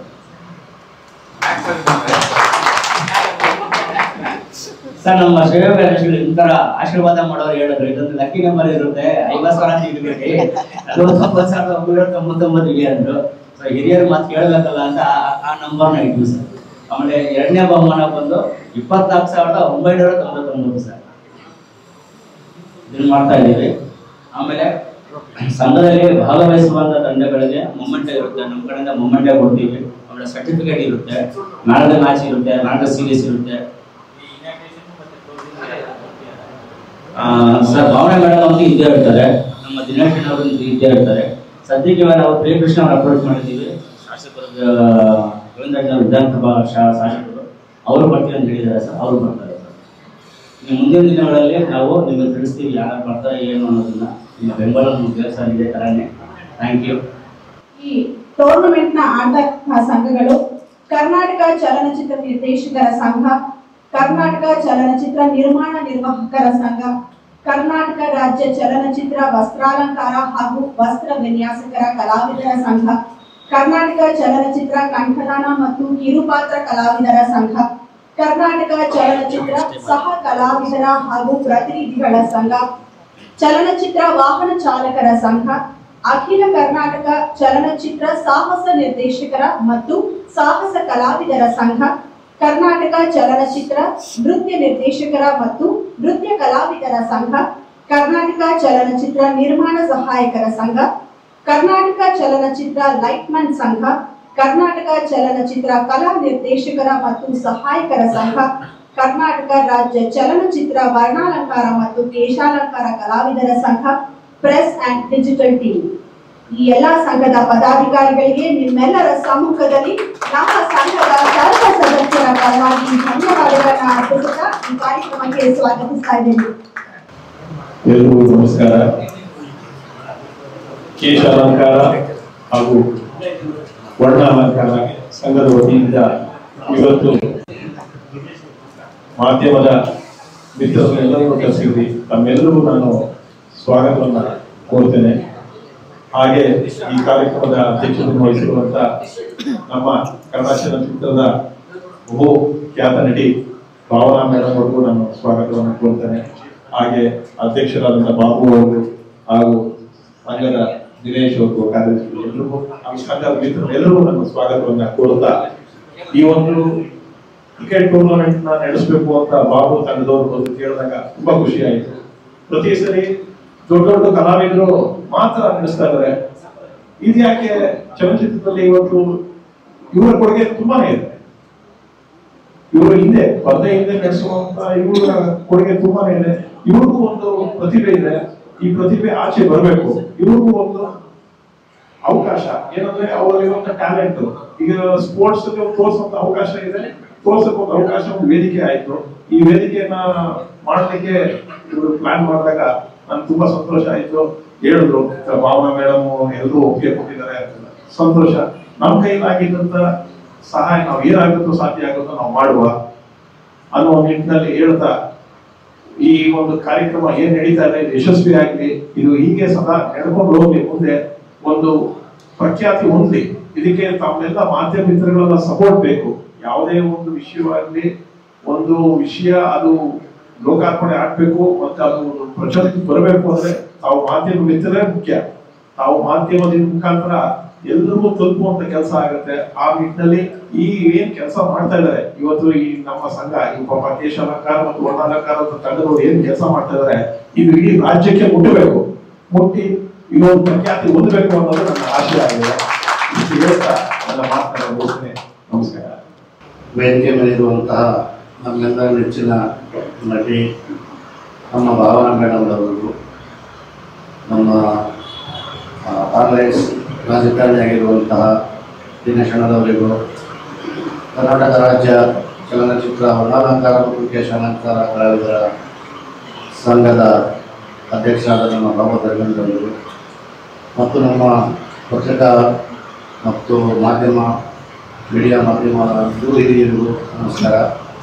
Speaker 2: ಸರ್ ನಮ್ಮ ಶ್ರೇಯ ಇಂತರ ಆಶೀರ್ವಾದ ಮಾಡೋರು ಹೇಳಿದ್ರು ಇದೊಂದು ಲಕ್ಕಿ ನಂಬರ್ ಇರುತ್ತೆ ಐವತ್ತು ಸಾವಿರ ಅಂತ ಇಟ್ಬಿಡಿ ನಲವತ್ತೊಂಬತ್ತು ಸಾವಿರದ ಒಂಬೈನೂರ ತೊಂಬತ್ತೊಂಬತ್ತು ಇದೆ ಅಂದ್ರು ಸೊ ಹಿರಿಯರು ಮಾತು ಕೇಳಬೇಕಲ್ಲ ಅಂತ ಆ- ಆ ನಂಬರ್ನ ಇಟ್ವಿ ಸರ್ ಆಮೇಲೆ ಎರಡನೇ ಬಹುಮಾನ ಬಂದು ಇಪ್ಪತ್ನಾಲ್ಕು ಸಾವಿರದ ಒಂಬೈನೂರ ತೊಂಬತ್ತೊಂಬತ್ತು ಸರ್ ಇದನ್ನ ಮಾಡ್ತಾ ಇದ್ದೀವಿ ಆಮೇಲೆ ಸಂಘದಲ್ಲಿ ಭಾಗವಹಿಸುವಂತ ತಂಡಗಳಿಗೆ ಮೊಮೆಂಟ್ ಇರುತ್ತೆ ನಮ್ಮ ಕಡೆಯಿಂದ ಮೊಮೆಂಟ್ ಕೊಡ್ತೀವಿ ಆಮೇಲೆ ಸರ್ಟಿಫಿಕೇಟ್ ಇರುತ್ತೆ ನಾಳೆ ಮ್ಯಾಚ್ ಇರುತ್ತೆ ನಾಳೆ ಸೀರೀಸ್ ಇರುತ್ತೆ ಆ, ಸರ್ ಭಾವನೆ ಮೇಡಮ್ ಅಂತೂ ಇದ್ದೇ ಇರ್ತಾರೆ ನಮ್ಮ ದಿನೇಶ್ ಅವರು ಇದ್ದೇ ಇರ್ತಾರೆ ಸದ್ಯಕ್ಕೆ ನಾವು ಪ್ರಿಯಕೃಷ್ಣ ಅವ್ರು ಅಪ್ರೋಚ್ ಮಾಡಿದ್ದೀವಿ ಶಾಸಕರು ಗೋವಿಂದರಾಜ್ ವಿಧಾನಸಭಾ ಶಾ- ಶಾಸಕರು ಅವರು ಬರ್ತೀವಿ ಅಂತ ಹೇಳಿದ್ದಾರೆ ಸರ್ ಅವರು ಬರ್ತಾರೆ ಸರ್ ಇನ್ನು ಮುಂದಿನ ದಿನಗಳಲ್ಲಿ ನಾವು ನಿಮಗೆ ತಿಳಿಸ್ತೀವಿ ಯಾರು ಬರ್ತಾರೆ ಏನು ಅನ್ನೋದನ್ನ ನಿಮ್ಮ ಬೆಂಬಲ ನಮ್ಗೆ ಸರ್ ಇದೇ ಥರನೇ ಥ್ಯಾಂಕ್ ಯು
Speaker 1: ಈ ಟೂರ್ನಮೆಂಟ್ ನ ಆಟಗಾರ ಸಂಘಗಳು ಕರ್ನಾಟಕ ಚಲನಚಿತ್ರ ನಿರ್ದೇಶಕರ ಸಂಘ ಕರ್ನಾಟಕ ಚಲನಚಿತ್ರ ನಿರ್ಮಾಣ ನಿರ್ವಾಹಕರ ಸಂಘ ಕರ್ನಾಟಕ ರಾಜ್ಯ ಚಲನಚಿತ್ರ ವಸ್ತ್ರಾಲಂಕಾರ ಹಾಗೂ ವಸ್ತ್ರ ವಿನ್ಯಾಸಕರ ಕಲಾವಿದರ ಸಂಘ ಕರ್ನಾಟಕ ಚಲನಚಿತ್ರ ಕಂಠದಾನ ಮತ್ತು ಕಿರುಪಾತ್ರ ಕಲಾವಿದರ ಸಂಘ ಕರ್ನಾಟಕ ಚಲನಚಿತ್ರ ಸಹ ಕಲಾವಿದರ ಹಾಗೂ ಪ್ರತಿನಿಧಿಗಳ ಸಂಘ ಚಲನಚಿತ್ರ ವಾಹನ ಚಾಲಕರ ಸಂಘ ಅಖಿಲ ಕರ್ನಾಟಕ ಚಲನಚಿತ್ರ ಸಾಹಸ ನಿರ್ದೇಶಕರ ಮತ್ತು ಸಾಹಸ ಕಲಾವಿದರ ಸಂಘ ಕರ್ನಾಟಕ ಚಲನಚಿತ್ರ ನೃತ್ಯ ನಿರ್ದೇಶಕರ ಮತ್ತು ನೃತ್ಯ ಕಲಾವಿದರ ಸಂಘ ಕರ್ನಾಟಕ ಚಲನಚಿತ್ರ ನಿರ್ಮಾಣ ಸಹಾಯಕರ ಸಂಘ ಕರ್ನಾಟಕ ಚಲನಚಿತ್ರ ಲೈಟ್ಮನ್ ಸಂಘ ಕರ್ನಾಟಕ ಚಲನಚಿತ್ರ ಕಲಾ ನಿರ್ದೇಶಕರ ಮತ್ತು ಸಹಾಯಕರ ಸಂಘ ಕರ್ನಾಟಕ ರಾಜ್ಯ ಚಲನಚಿತ್ರ ವರ್ಣಾಲಂಕಾರ ಮತ್ತು ಕೇಶಾಲಂಕಾರ ಕಲಾವಿದರ ಸಂಘ ಪ್ರೆಸ್ ಅಂಡ್ ಡಿಜಿಟಲ್ ಟೀಮ್ ಈ ಎಲ್ಲಾ ಸಂಘದ ಪದಾಧಿಕಾರಿಗಳಿಗೆ ನಿಮ್ಮೆಲ್ಲರ ಸಮ್ಮುಖದಲ್ಲಿ ನಮ್ಮ ಸಂಘದ ಸರ್ವ ಸದಸ್ಯರ ಪರವಾಗಿ ಧನ್ಯವಾದಗಳನ್ನ ಅರ್ಪಿಸುತ್ತಾ ಈ ಕಾರ್ಯಕ್ರಮಕ್ಕೆ ಸ್ವಾಗತಿಸ್ತಾ ಇದ್ದೇನೆ
Speaker 3: ಎಲ್ರಿಗೂ ನಮಸ್ಕಾರ ಕೇಶ ಅಲಂಕಾರ ಹಾಗೂ ವರ್ಣ ಅಲಂಕಾರ ಸಂಘದ ವತಿಯಿಂದ ಇವತ್ತು ಮಾಧ್ಯಮದ ಮಿತ್ರರನ್ನೆಲ್ಲರೂ ಕರೆಸಿದ್ವಿ ತಮ್ಮೆಲ್ಲರಿಗೂ ನಾನು ಸ್ವಾಗತವನ್ನ ಕೋರ್ತೇನೆ ಹಾಗೆ ಈ ಕಾರ್ಯಕ್ರಮದ ಅಧ್ಯಕ್ಷತೆ ವಹಿಸಿರುವಂತ ನಮ್ಮ ಕನ್ನಡ ಚಲನಚಿತ್ರದ ಬಹು ಖ್ಯಾತ ನಟಿ ಭಾವನಾ ಮೇಡಮ್ ಅವ್ರಿಗೂ ನಾನು ಸ್ವಾಗತವನ್ನು ಕೋರ್ತೇನೆ ಹಾಗೆ ಅಧ್ಯಕ್ಷರಾದಂಥ ಬಾಬು ಅವರು ಹಾಗೂ ಸಂಘದ ದಿನೇಶ್ ಅವರು ಕಾರ್ಯದರ್ಶಿ ಎಲ್ರಿಗೂ ಹಾಗೂ ಸಂಘದ ಮಿತ್ರರು ಎಲ್ಲರಿಗೂ ನನ್ನ ಸ್ವಾಗತವನ್ನ ಕೋರುತ್ತಾ ಈ ಒಂದು ಕ್ರಿಕೆಟ್ ಟೂರ್ನಮೆಂಟ್ ನ ನಡೆಸಬೇಕು ಅಂತ ಬಾಬು ತಂಡದವರು ಬಂದು ಕೇಳಿದಾಗ ತುಂಬಾ ಖುಷಿ ಆಯಿತು ಪ್ರತಿ ಸರಿ ದೊಡ್ಡ ದೊಡ್ಡ ಕಲಾವಿದರು ಮಾತ್ರ ನಡೆಸ್ತಾ ಇದ್ದಾರೆ ಇದ್ಯಾಕೆ ಚಲನಚಿತ್ರದಲ್ಲಿ ಇವತ್ತು ಇವರ ಕೊಡುಗೆ ತುಂಬಾನೇ ಇದೆ ಇವರು ಹಿಂದೆ ಪರ್ದೆ ಹಿಂದೆ ನಡೆಸುವಂತ ಇವರ ಕೊಡುಗೆ ತುಂಬಾನೇ ಇದೆ ಇವ್ರಿಗೂ ಒಂದು ಪ್ರತಿಭೆ ಇದೆ ಈ ಪ್ರತಿಭೆ ಆಚೆ ಬರಬೇಕು ಇವ್ರಿಗೂ ಒಂದು ಅವಕಾಶ ಏನಂದ್ರೆ ಅವರಲ್ಲಿರುವಂತ ಟ್ಯಾಲೆಂಟ್ ಈಗ ಸ್ಪೋರ್ಟ್ಸ್ ತೋರ್ಸುವಂತ ಅವಕಾಶ ಇದೆ ತೋರ್ಸಕ್ ಒಂದು ಅವಕಾಶ ಒಂದು ವೇದಿಕೆ ಆಯ್ತು ಈ ವೇದಿಕೆಯನ್ನ ಮಾಡ್ಲಿಕ್ಕೆ ಇವರು ಪ್ಲಾನ್ ಮಾಡಿದಾಗ ನನ್ಗೆ ತುಂಬಾ ಸಂತೋಷ ಆಯ್ತು ಹೇಳಿದ್ರು ಭಾವನಾ ಮೇಡಮ್ ಎಲ್ಲರೂ ಒಪ್ಪಿಗೆ ಕೊಟ್ಟಿದ್ದಾರೆ ಅಂತ ಸಂತೋಷ ನಮ್ಮ ಕೈಲಾಗಿದ್ದಂತ ಸಹಾಯ ನಾವು ಏನಾಗುತ್ತೋ ಸಾಧ್ಯ ಆಗುತ್ತೋ ನಾವು ಮಾಡುವ ಅನ್ನೋ ಒಂದು ನಿಟ್ಟಿನಲ್ಲಿ ಹೇಳ್ತಾ ಈ ಒಂದು ಕಾರ್ಯಕ್ರಮ ಏನ್ ನಡೀತಾ ಇದೆ ಇದು ಯಶಸ್ವಿ ಆಗ್ಲಿ ಇದು ಹೀಗೆ ಸದಾ ನಡ್ಕೊಂಡು ಹೋಗ್ಲಿ ಮುಂದೆ ಒಂದು ಪ್ರಖ್ಯಾತಿ ಹೊಂದ್ಲಿ ಇದಕ್ಕೆ ತಮ್ಮೆಲ್ಲ ಮಾಧ್ಯಮ ಮಿತ್ರಗಳೆಲ್ಲ ಸಪೋರ್ಟ್ ಬೇಕು ಯಾವುದೇ ಒಂದು ವಿಷಯವಾಗ್ಲಿ ಒಂದು ವಿಷಯ ಅದು ಲೋಕಾರ್ಪಣೆ ಆಗ್ಬೇಕು ಮತ್ತೆ ಅದು ಒಂದು ಪ್ರಚಲಿತ ಬರಬೇಕು ಅಂದ್ರೆ ತಾವು ಮಾಧ್ಯಮ ಮಿತ್ರರೇ ಮುಖ್ಯ ತಾವು ಮಾಧ್ಯಮದ ಮುಖಾಂತರ ಎಲ್ರಿಗೂ ತಲುಪುವಂತ ಕೆಲಸ ಆಗುತ್ತೆ ಆ ನಿಟ್ಟಿನಲ್ಲಿ ಈ ಏನ್ ಕೆಲಸ ಮಾಡ್ತಾ ಇದ್ದಾರೆ ಇವತ್ತು ಈ ನಮ್ಮ ಸಂಘ ಈ ಪಾಪ ಕೇಶ ಅಲಂಕಾರ ಮತ್ತು ವರ್ಣಾಲಂಕಾರ ತಂಡದವರು ಏನ್ ಕೆಲಸ ಮಾಡ್ತಾ ಇದ್ದಾರೆ ಇದು ಇಡೀ ರಾಜ್ಯಕ್ಕೆ ಮುಟ್ಟಬೇಕು ಮುಟ್ಟಿ ಇನ್ನೊಂದು ಪ್ರಖ್ಯಾತಿ ಹೊಂದಬೇಕು ಅನ್ನೋದು ನನ್ನ ಆಶಯ ಆಗಿದೆ ಇಷ್ಟು ಹೇಳ್ತಾ ನನ್ನ ಮಾತನ್ನ ಮುಗಿಸ್ತೇನೆ ನಮಸ್ಕಾರ
Speaker 4: ವೇದಿಕೆ ಮೇಲಿರುವಂತಹ ನಮ್ಮೆಲ್ಲರ ನೆಚ್ಚಿನ ನಟಿ ನಮ್ಮ ಭಾವನಾ ಮೇಡಮ್ ಅವರಿಗೂ ನಮ್ಮ ಆನ್ಲೈನ್ ರಾಜಕಾರಣಿಯಾಗಿರುವಂತಹ ದಿನೇಶ್ ಅಣ್ಣನವರಿಗೂ ಕರ್ನಾಟಕ ರಾಜ್ಯ ಚಲನಚಿತ್ರ ವರ್ಣಾಲಂಕಾರ ಮತ್ತು ಕೇಶಾಲಂಕಾರ ಕಲಾವಿದರ ಸಂಘದ ಅಧ್ಯಕ್ಷರಾದ ನಮ್ಮ ಬಾಬಾ ಧರ್ಮೇಂದ್ರವರಿಗೂ ಮತ್ತು ನಮ್ಮ ಪತ್ರಿಕಾ ಮತ್ತು ಮಾಧ್ಯಮ ಮೀಡಿಯಾ ಮಾಧ್ಯಮ ದೂರ ಹಿರಿಯರಿಗೂ ನಮಸ್ಕಾರ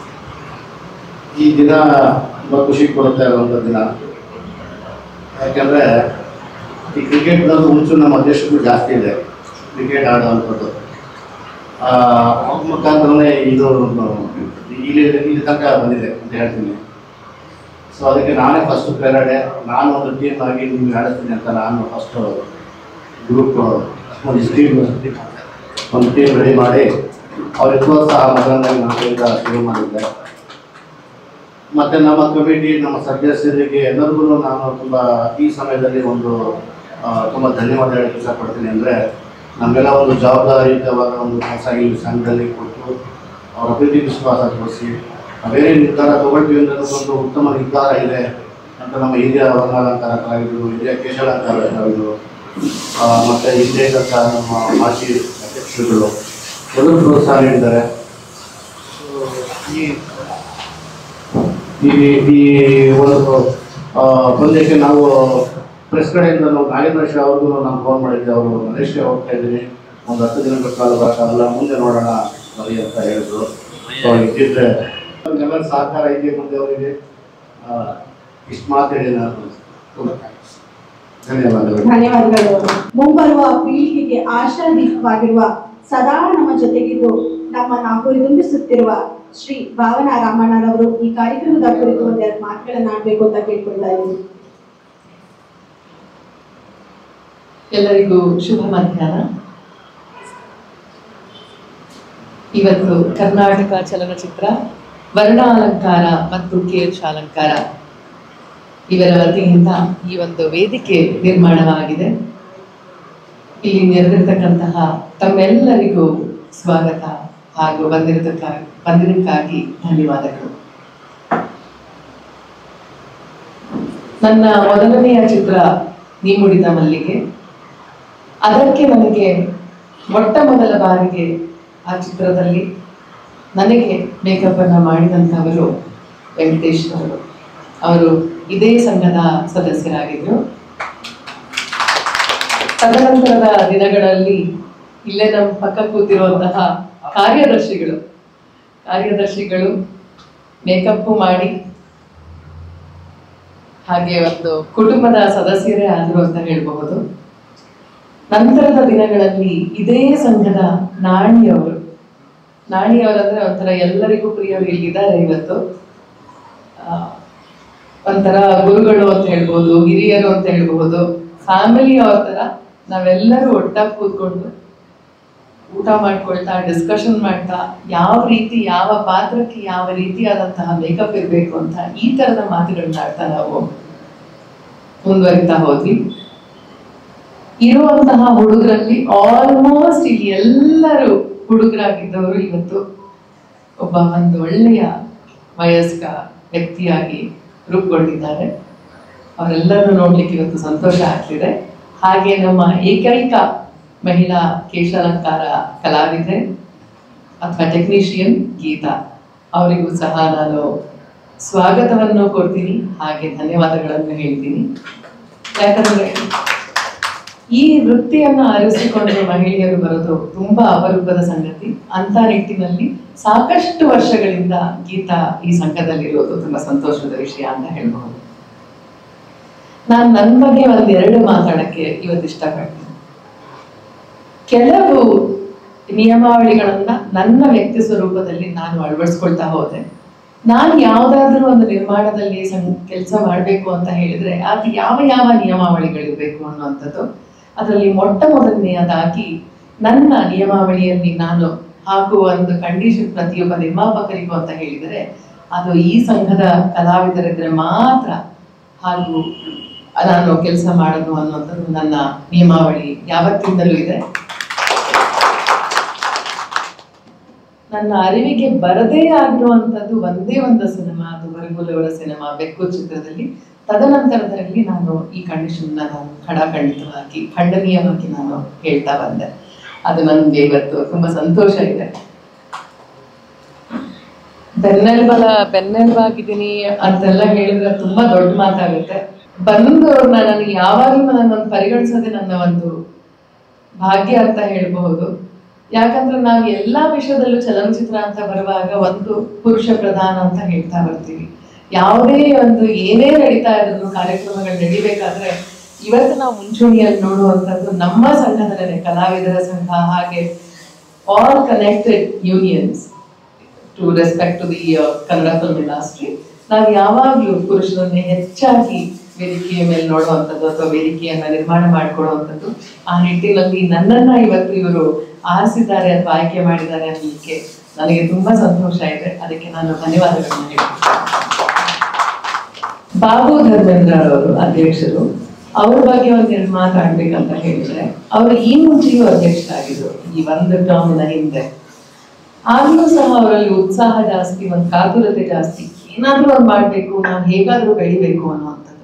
Speaker 4: ಈ ದಿನ ತುಂಬ ಖುಷಿ ಕೊಡುತ್ತೆ ಇರುವಂಥ ದಿನ ಯಾಕೆಂದರೆ ಈ ಕ್ರಿಕೆಟ್ನದ್ದು ಮುಂಚೆ ನಮ್ಮ ಅಧ್ಯಕ್ಷರು ಜಾಸ್ತಿ ಇದೆ ಕ್ರಿಕೆಟ್ ಆಡುವಂಥದ್ದು ಆ, ಅವ್ರ ಮುಖಾಂತರನೇ ಇದು ಒಂದು ಇಲ್ಲಿ ಇಲ್ಲಿ ತನಕ ಬಂದಿದೆ ಅಂತ ಹೇಳ್ತೀನಿ ಸೊ ಅದಕ್ಕೆ ನಾನೇ ಫಸ್ಟ್ ಪ್ಲೇಯರ್ಡೆ ನಾನು ಒಂದು ಟೀಮ್ ಆಗಿ ನಿಮ್ಗೆ ಆಡಿಸ್ತೀನಿ ಅಂತ ನಾನು ಫಸ್ಟ್ ಗ್ರೂಪ್ ಒಂದು ಟೀಮ್ ಒಂದು ಟೀಮ್ ರೆಡಿ ಮಾಡಿ ಅವ್ರಿಗೆ ಪ್ರೋತ್ಸಾಹ ಮೊದಲನೇದಾಗಿ ನನ್ನ ಕೈಯಿಂದ ಶುರು ಮಾಡಿದ್ದೆ ಮತ್ತು ನಮ್ಮ ಕಮಿಟಿ ನಮ್ಮ ಸದಸ್ಯರಿಗೆ ಎಲ್ಲರಿಗೂ ನಾನು ತುಂಬ ಈ ಸಮಯದಲ್ಲಿ ಒಂದು ಆ, ತುಂಬ ಧನ್ಯವಾದ ಹೇಳಕ್ಕೆ ಇಷ್ಟಪಡ್ತೀನಿ ಅಂದರೆ ನಮ್ಮೆಲ್ಲ ಒಂದು ಜವಾಬ್ದಾರಿಯುತವಾದ ಒಂದು ಕೆಲಸ ಈ ಸಂಘದಲ್ಲಿ ಕೊಟ್ಟು ಅವರ ಪ್ರೀತಿ ವಿಶ್ವಾಸ ತೋರಿಸಿ ಬೇರೆ ನಿರ್ಧಾರ ತಗೊಳ್ತೀವಿ ಅಂದರೆ ಒಂದು ಉತ್ತಮ ನಿರ್ಧಾರ ಇದೆ ನಂತರ ನಮ್ಮ ಹಿರಿಯ ವರ್ಣಾಲಂಕಾರ ಕಲಾವಿದರು ಹಿರಿಯ ಕೇಶಾಲಂಕಾರ ಕಲಾವಿದರು ಆ, ಮತ್ತೆ ಹಿಂದೆ ಇದ್ದಂಥ ನಮ್ಮ ಮಾಜಿ ಅಧ್ಯಕ್ಷರುಗಳು ಎಲ್ಲರೂ ಪ್ರೋತ್ಸಾಹ ನೀಡಿದ್ದಾರೆ So, ಈ ಈ ಈ ಒಂದು ಆ, ಪಂದ್ಯಕ್ಕೆ ನಾವು ಪ್ರೆಸ್ ಕಡೆಯಿಂದ ನಾವು ನಾಗೇಂದ್ರ ಶಾ ಅವ್ರಿಗೂ ನಾನು ಫೋನ್ ಮಾಡಿದ್ದೆ ಅವರು ಮಲೇಷ್ಯಾ ಹೋಗ್ತಾ ಇದ್ದೀನಿ ಒಂದು ಹತ್ತು ದಿನಗಳ ಕಾಲ ಬರೋಕ್ಕಾಗಲ್ಲ ಮುಂದೆ ನೋಡೋಣ ಬರೀ ಅಂತ ಹೇಳಿದ್ರು ಸೊ ಇದ್ದಿದ್ರೆ ನಮ್ಗೆಲ್ಲ ಸಹಕಾರ ಇದೆ ಮುಂದೆ ಅವರಿಗೆ ಇಷ್ಟು ಮಾತು ಹೇಳಿ ನಾನು ಧನ್ಯವಾದಗಳು
Speaker 1: ಧನ್ಯವಾದಗಳು ಮುಂಬರುವ ಪೀಳಿಗೆಗೆ ಆಶಾದೀಪವಾಗಿರುವ ಸದಾ ನಮ್ಮ ಜೊತೆಗಿದ್ದು ನಮ್ಮನ್ನ ಹುರಿದುಂಬಿಸುತ್ತಿರುವ ಶ್ರೀ ಭಾವನಾ ರಾಮಣ್ಣನವರು ಈ ಕಾರ್ಯಕ್ರಮದ ಕುರಿತು ಒಂದೆರಡು ಮಾತುಗಳನ್ನ ಆಡ್ಬೇಕು ಅಂತ ಕೇಳ್ಕೊಳ್ತಾ ಇದ್ದೀನಿ
Speaker 5: ಎಲ್ಲರಿಗೂ ಶುಭ ಮಧ್ಯಾಹ್ನ ಇವತ್ತು ಕರ್ನಾಟಕ ಚಲನಚಿತ್ರ ವರ್ಣಾಲಂಕಾರ ಮತ್ತು ಕೇಶಾಲಂಕಾರ ಇವರ ವತಿಯಿಂದ ಈ ಒಂದು ವೇದಿಕೆ ನಿರ್ಮಾಣವಾಗಿದೆ ಇಲ್ಲಿ ನೆರೆದಿರ್ತಕ್ಕಂತಹ ತಮ್ಮೆಲ್ಲರಿಗೂ ಸ್ವಾಗತ ಹಾಗೂ ಬಂದಿರತಕ್ಕ ಬಂದಿದ್ದಕ್ಕಾಗಿ ಧನ್ಯವಾದಗಳು ನನ್ನ ಮೊದಲನೆಯ ಚಿತ್ರ ನೀ ಮುಡಿದ ಮಲ್ಲಿಗೆ ಅದಕ್ಕೆ ನನಗೆ ಮೊಟ್ಟ ಮೊದಲ ಬಾರಿಗೆ ಆ ಚಿತ್ರದಲ್ಲಿ ನನಗೆ ಮೇಕಪ್ ಅನ್ನ ಮಾಡಿದಂಥವರು ವೆಂಕಟೇಶ್ ಅವರು ಅವರು ಇದೇ ಸಂಘದ ಸದಸ್ಯರಾಗಿದ್ದರು ತದನಂತರದ ದಿನಗಳಲ್ಲಿ ಇಲ್ಲೇ ನಮ್ಮ ಪಕ್ಕ ಕೂತಿರುವಂತಹ ಕಾರ್ಯದರ್ಶಿಗಳು ಕಾರ್ಯದರ್ಶಿಗಳು ಮೇಕಪ್ ಮಾಡಿ ಹಾಗೆ ಒಂದು ಕುಟುಂಬದ ಸದಸ್ಯರೇ ಆದರು ಅಂತ ಹೇಳಬಹುದು ನಂತರದ ದಿನಗಳಲ್ಲಿ ಇದೇ ಸಂಘದ ನಾಣಿಯವರು ನಾಣಿಯವರಂದ್ರೆ ಒಂಥರ ಎಲ್ಲರಿಗೂ ಪ್ರಿಯರು ಇಲ್ಲಿದ್ದಾರೆ ಇವತ್ತು ಆ, ಒಂಥರ ಗುರುಗಳು ಅಂತ ಹೇಳ್ಬೋದು ಹಿರಿಯರು ಅಂತ ಹೇಳ್ಬಹುದು ಫ್ಯಾಮಿಲಿ ಅವ್ರ ತರ ನಾವೆಲ್ಲರೂ ಒಟ್ಟಾಗಿ ಕೂತ್ಕೊಂಡು ಊಟ ಮಾಡ್ಕೊಳ್ತಾ ಡಿಸ್ಕಷನ್ ಮಾಡ್ತಾ ಯಾವ ರೀತಿ ಯಾವ ಪಾತ್ರಕ್ಕೆ ಯಾವ ರೀತಿಯಾದಂತಹ ಮೇಕಪ್ ಇರಬೇಕು ಅಂತ ಈ ತರದ ಮಾತುಗಳನ್ನ ಆಡ್ತಾ ನಾವು ಮುಂದುವರಿತಾ ಹೋದ್ವಿ ಇರುವಂತಹ ಹುಡುಗರಲ್ಲಿ ಆಲ್ಮೋಸ್ಟ್ ಇಲ್ಲಿ ಎಲ್ಲರೂ ಹುಡುಗರಾಗಿದ್ದವರು ಇವತ್ತು ಒಬ್ಬ ಒಂದು ಒಳ್ಳೆಯ ವಯಸ್ಕ ವ್ಯಕ್ತಿಯಾಗಿ ರೂಪುಗೊಂಡಿದ್ದಾರೆ ಅವರೆಲ್ಲರನ್ನು ನೋಡ್ಲಿಕ್ಕೆ ಇವತ್ತು ಸಂತೋಷ ಆಗ್ತಿದೆ ಹಾಗೆ ನಮ್ಮ ಏಕೈಕ ಮಹಿಳಾ ಕೇಶಾಲಂಕಾರ ಕಲಾವಿದೆ ಅಥವಾ ಟೆಕ್ನಿಷಿಯನ್ ಗೀತಾ ಅವರಿಗೂ ಸಹ ನಾನು ಸ್ವಾಗತವನ್ನು ಕೊಡ್ತೀನಿ ಹಾಗೆ ಧನ್ಯವಾದಗಳನ್ನು ಹೇಳ್ತೀನಿ ಯಾಕಂದ್ರೆ ಈ ವೃತ್ತಿಯನ್ನ ಅರಿಸಿಕೊಂಡು ಮಹಿಳೆಯರು ಬರೋದು ತುಂಬಾ ಅಪರೂಪದ ಸಂಗತಿ ಅಂತ ನಿಟ್ಟಿನಲ್ಲಿ ಸಾಕಷ್ಟು ವರ್ಷಗಳಿಂದ ಗೀತಾ ಈ ಸಂಘದಲ್ಲಿರೋದು ತುಂಬಾ ಸಂತೋಷದ ವಿಷಯ ಅಂತ ಹೇಳ್ಬಹುದು ನಾನು ನನ್ನ ಬಗ್ಗೆ ಒಂದೆರಡು ಮಾತಾಡಕ್ಕೆ ಇವತ್ತು ಇಷ್ಟಪಡ್ತೀನಿ ಕೆಲವು ನಿಯಮಾವಳಿಗಳನ್ನ ನನ್ನ ವ್ಯಕ್ತಿ ಸ್ವರೂಪದಲ್ಲಿ ನಾನು ಅಳವಡಿಸ್ಕೊಳ್ತಾ ಹೋದೆ ನಾನು ಯಾವ್ದಾದ್ರೂ ಒಂದು ನಿರ್ಮಾಣದಲ್ಲಿ ಕೆಲಸ ಮಾಡಬೇಕು ಅಂತ ಹೇಳಿದ್ರೆ ಅದು ಯಾವ ಯಾವ ನಿಯಮಾವಳಿಗಳಿರ್ಬೇಕು ಅನ್ನುವಂಥದ್ದು ಅದರಲ್ಲಿ ಮೊಟ್ಟ ಮೊದಲನೆಯದಾಗಿ ನನ್ನ ನಿಯಮಾವಳಿಯಲ್ಲಿ ನಾನು ಹಾಕುವ ಒಂದು ಕಂಡೀಷನ್ ಪ್ರತಿಯೊಬ್ಬ ನಿರ್ಮಾಪಕರಿಗೂ ಅಂತ ಹೇಳಿದರೆ ಅದು ಈ ಸಂಘದ ಕಲಾವಿದರಿದ್ರೆ ಮಾತ್ರ ಹಾಗೂ ನಾನು ಕೆಲಸ ಮಾಡೋದು ಅನ್ನುವಂಥದ್ದು ನನ್ನ ನಿಯಮಾವಳಿ ಯಾವತ್ತಿಂದಲೂ ಇದೆ ನನ್ನ ಅರಿವಿಗೆ ಬರದೇ ಆಗಿರುವಂತದ್ದು ಒಂದೇ ಒಂದು ಸಿನಿಮಾ ಅದು ಬರಗುಲವರ ಸಿನಿಮಾ ಬೆಕ್ಕು ಚಿತ್ರದಲ್ಲಿ ತದನಂತರದಲ್ಲಿ ನಾನು ಈ ಕಂಡೀಷನ್ ನಾನು ಖಡಾಖಂಡಿತವಾಗಿ ಖಂಡನೀಯವಾಗಿ ನಾನು ಹೇಳ್ತಾ ಬಂದೆ ಅದು ನನಗೆ ಇವತ್ತು ತುಂಬಾ ಸಂತೋಷ ಇದೆ ಬೆನ್ನೆಲುಬಲ ಬೆನ್ನೆಲುಬಾಗಿದ್ದೀನಿ ಅಂತೆಲ್ಲ ಹೇಳಿದ್ರೆ ತುಂಬಾ ದೊಡ್ಡ ಮಾತಾಗುತ್ತೆ ಬಂದು ನನಗೆ ಯಾವಾಗಲೂ ನನ್ನನ್ನು ಪರಿಗಣಿಸೋದೇ ನನ್ನ ಒಂದು ಭಾಗ್ಯ ಅಂತ ಹೇಳ್ಬಹುದು ಯಾಕಂದ್ರೆ ನಾವು ಎಲ್ಲಾ ವಿಷಯದಲ್ಲೂ ಚಲನಚಿತ್ರ ಅಂತ ಬರುವಾಗ ಒಂದು ಪುರುಷ ಪ್ರಧಾನ ಅಂತ ಹೇಳ್ತಾ ಬರ್ತೀವಿ ಯಾವುದೇ ಒಂದು ಏನೇ ನಡೀತಾ ಇದ್ರು ಕಾರ್ಯಕ್ರಮಗಳು ನಡಿಬೇಕಾದ್ರೆ ಇವತ್ತು ನಾವು ಮುಂಚೂಣಿಯಲ್ಲಿ ನೋಡುವಂಥದ್ದು ನಮ್ಮ ಸಂಘದಲ್ಲೇ ಕಲಾವಿದರ ಸಂಘ ಹಾಗೆ all connected unions to respect to the Kannada film industry ನಾವು ಯಾವಾಗಲೂ ಪುರುಷರನ್ನೇ ಹೆಚ್ಚಾಗಿ ವೇದಿಕೆಯ ಮೇಲೆ ನೋಡುವಂಥದ್ದು ಅಥವಾ ವೇದಿಕೆಯನ್ನ ನಿರ್ಮಾಣ ಮಾಡಿಕೊಡುವಂಥದ್ದು ಆ ನಿಟ್ಟಿನಲ್ಲಿ ನನ್ನನ್ನ ಇವತ್ತು ಇವರು ಆರಿಸಿದ್ದಾರೆ ಅಥವಾ ಆಯ್ಕೆ ಮಾಡಿದ್ದಾರೆ ಅನ್ನಲಿಕ್ಕೆ ನನಗೆ ತುಂಬಾ ಸಂತೋಷ ಇದೆ ಅದಕ್ಕೆ ನಾನು ಧನ್ಯವಾದಗಳನ್ನು ಹೇಳ್ತೀನಿ ಬಾಬು ಧರ್ಮೇಂದ್ರ ಅವರು ಅಧ್ಯಕ್ಷರು ಅವ್ರ ಬಗ್ಗೆ ಒಂದೆರಡು ಮಾತಾಡ್ಬೇಕಂತ ಹೇಳಿದ್ರೆ ಅವರು ಈ ಮುಂಚೆಯೂ ಅಧ್ಯಕ್ಷರಾಗಿದ್ರು ಈ ಒಂದು ಟರ್ಮ್ನ ಹಿಂದೆ ಆಗ್ಲೂ ಸಹ ಅವರಲ್ಲಿ ಉತ್ಸಾಹ ಜಾಸ್ತಿ ಒಂದು ಕಾತುರತೆ ಜಾಸ್ತಿ ಏನಾದ್ರೂ ಒಂದು ಮಾಡ್ಬೇಕು ನಾವು ಹೇಗಾದ್ರೂ ಬೆಳಿಬೇಕು ಅನ್ನುವಂಥದ್ದು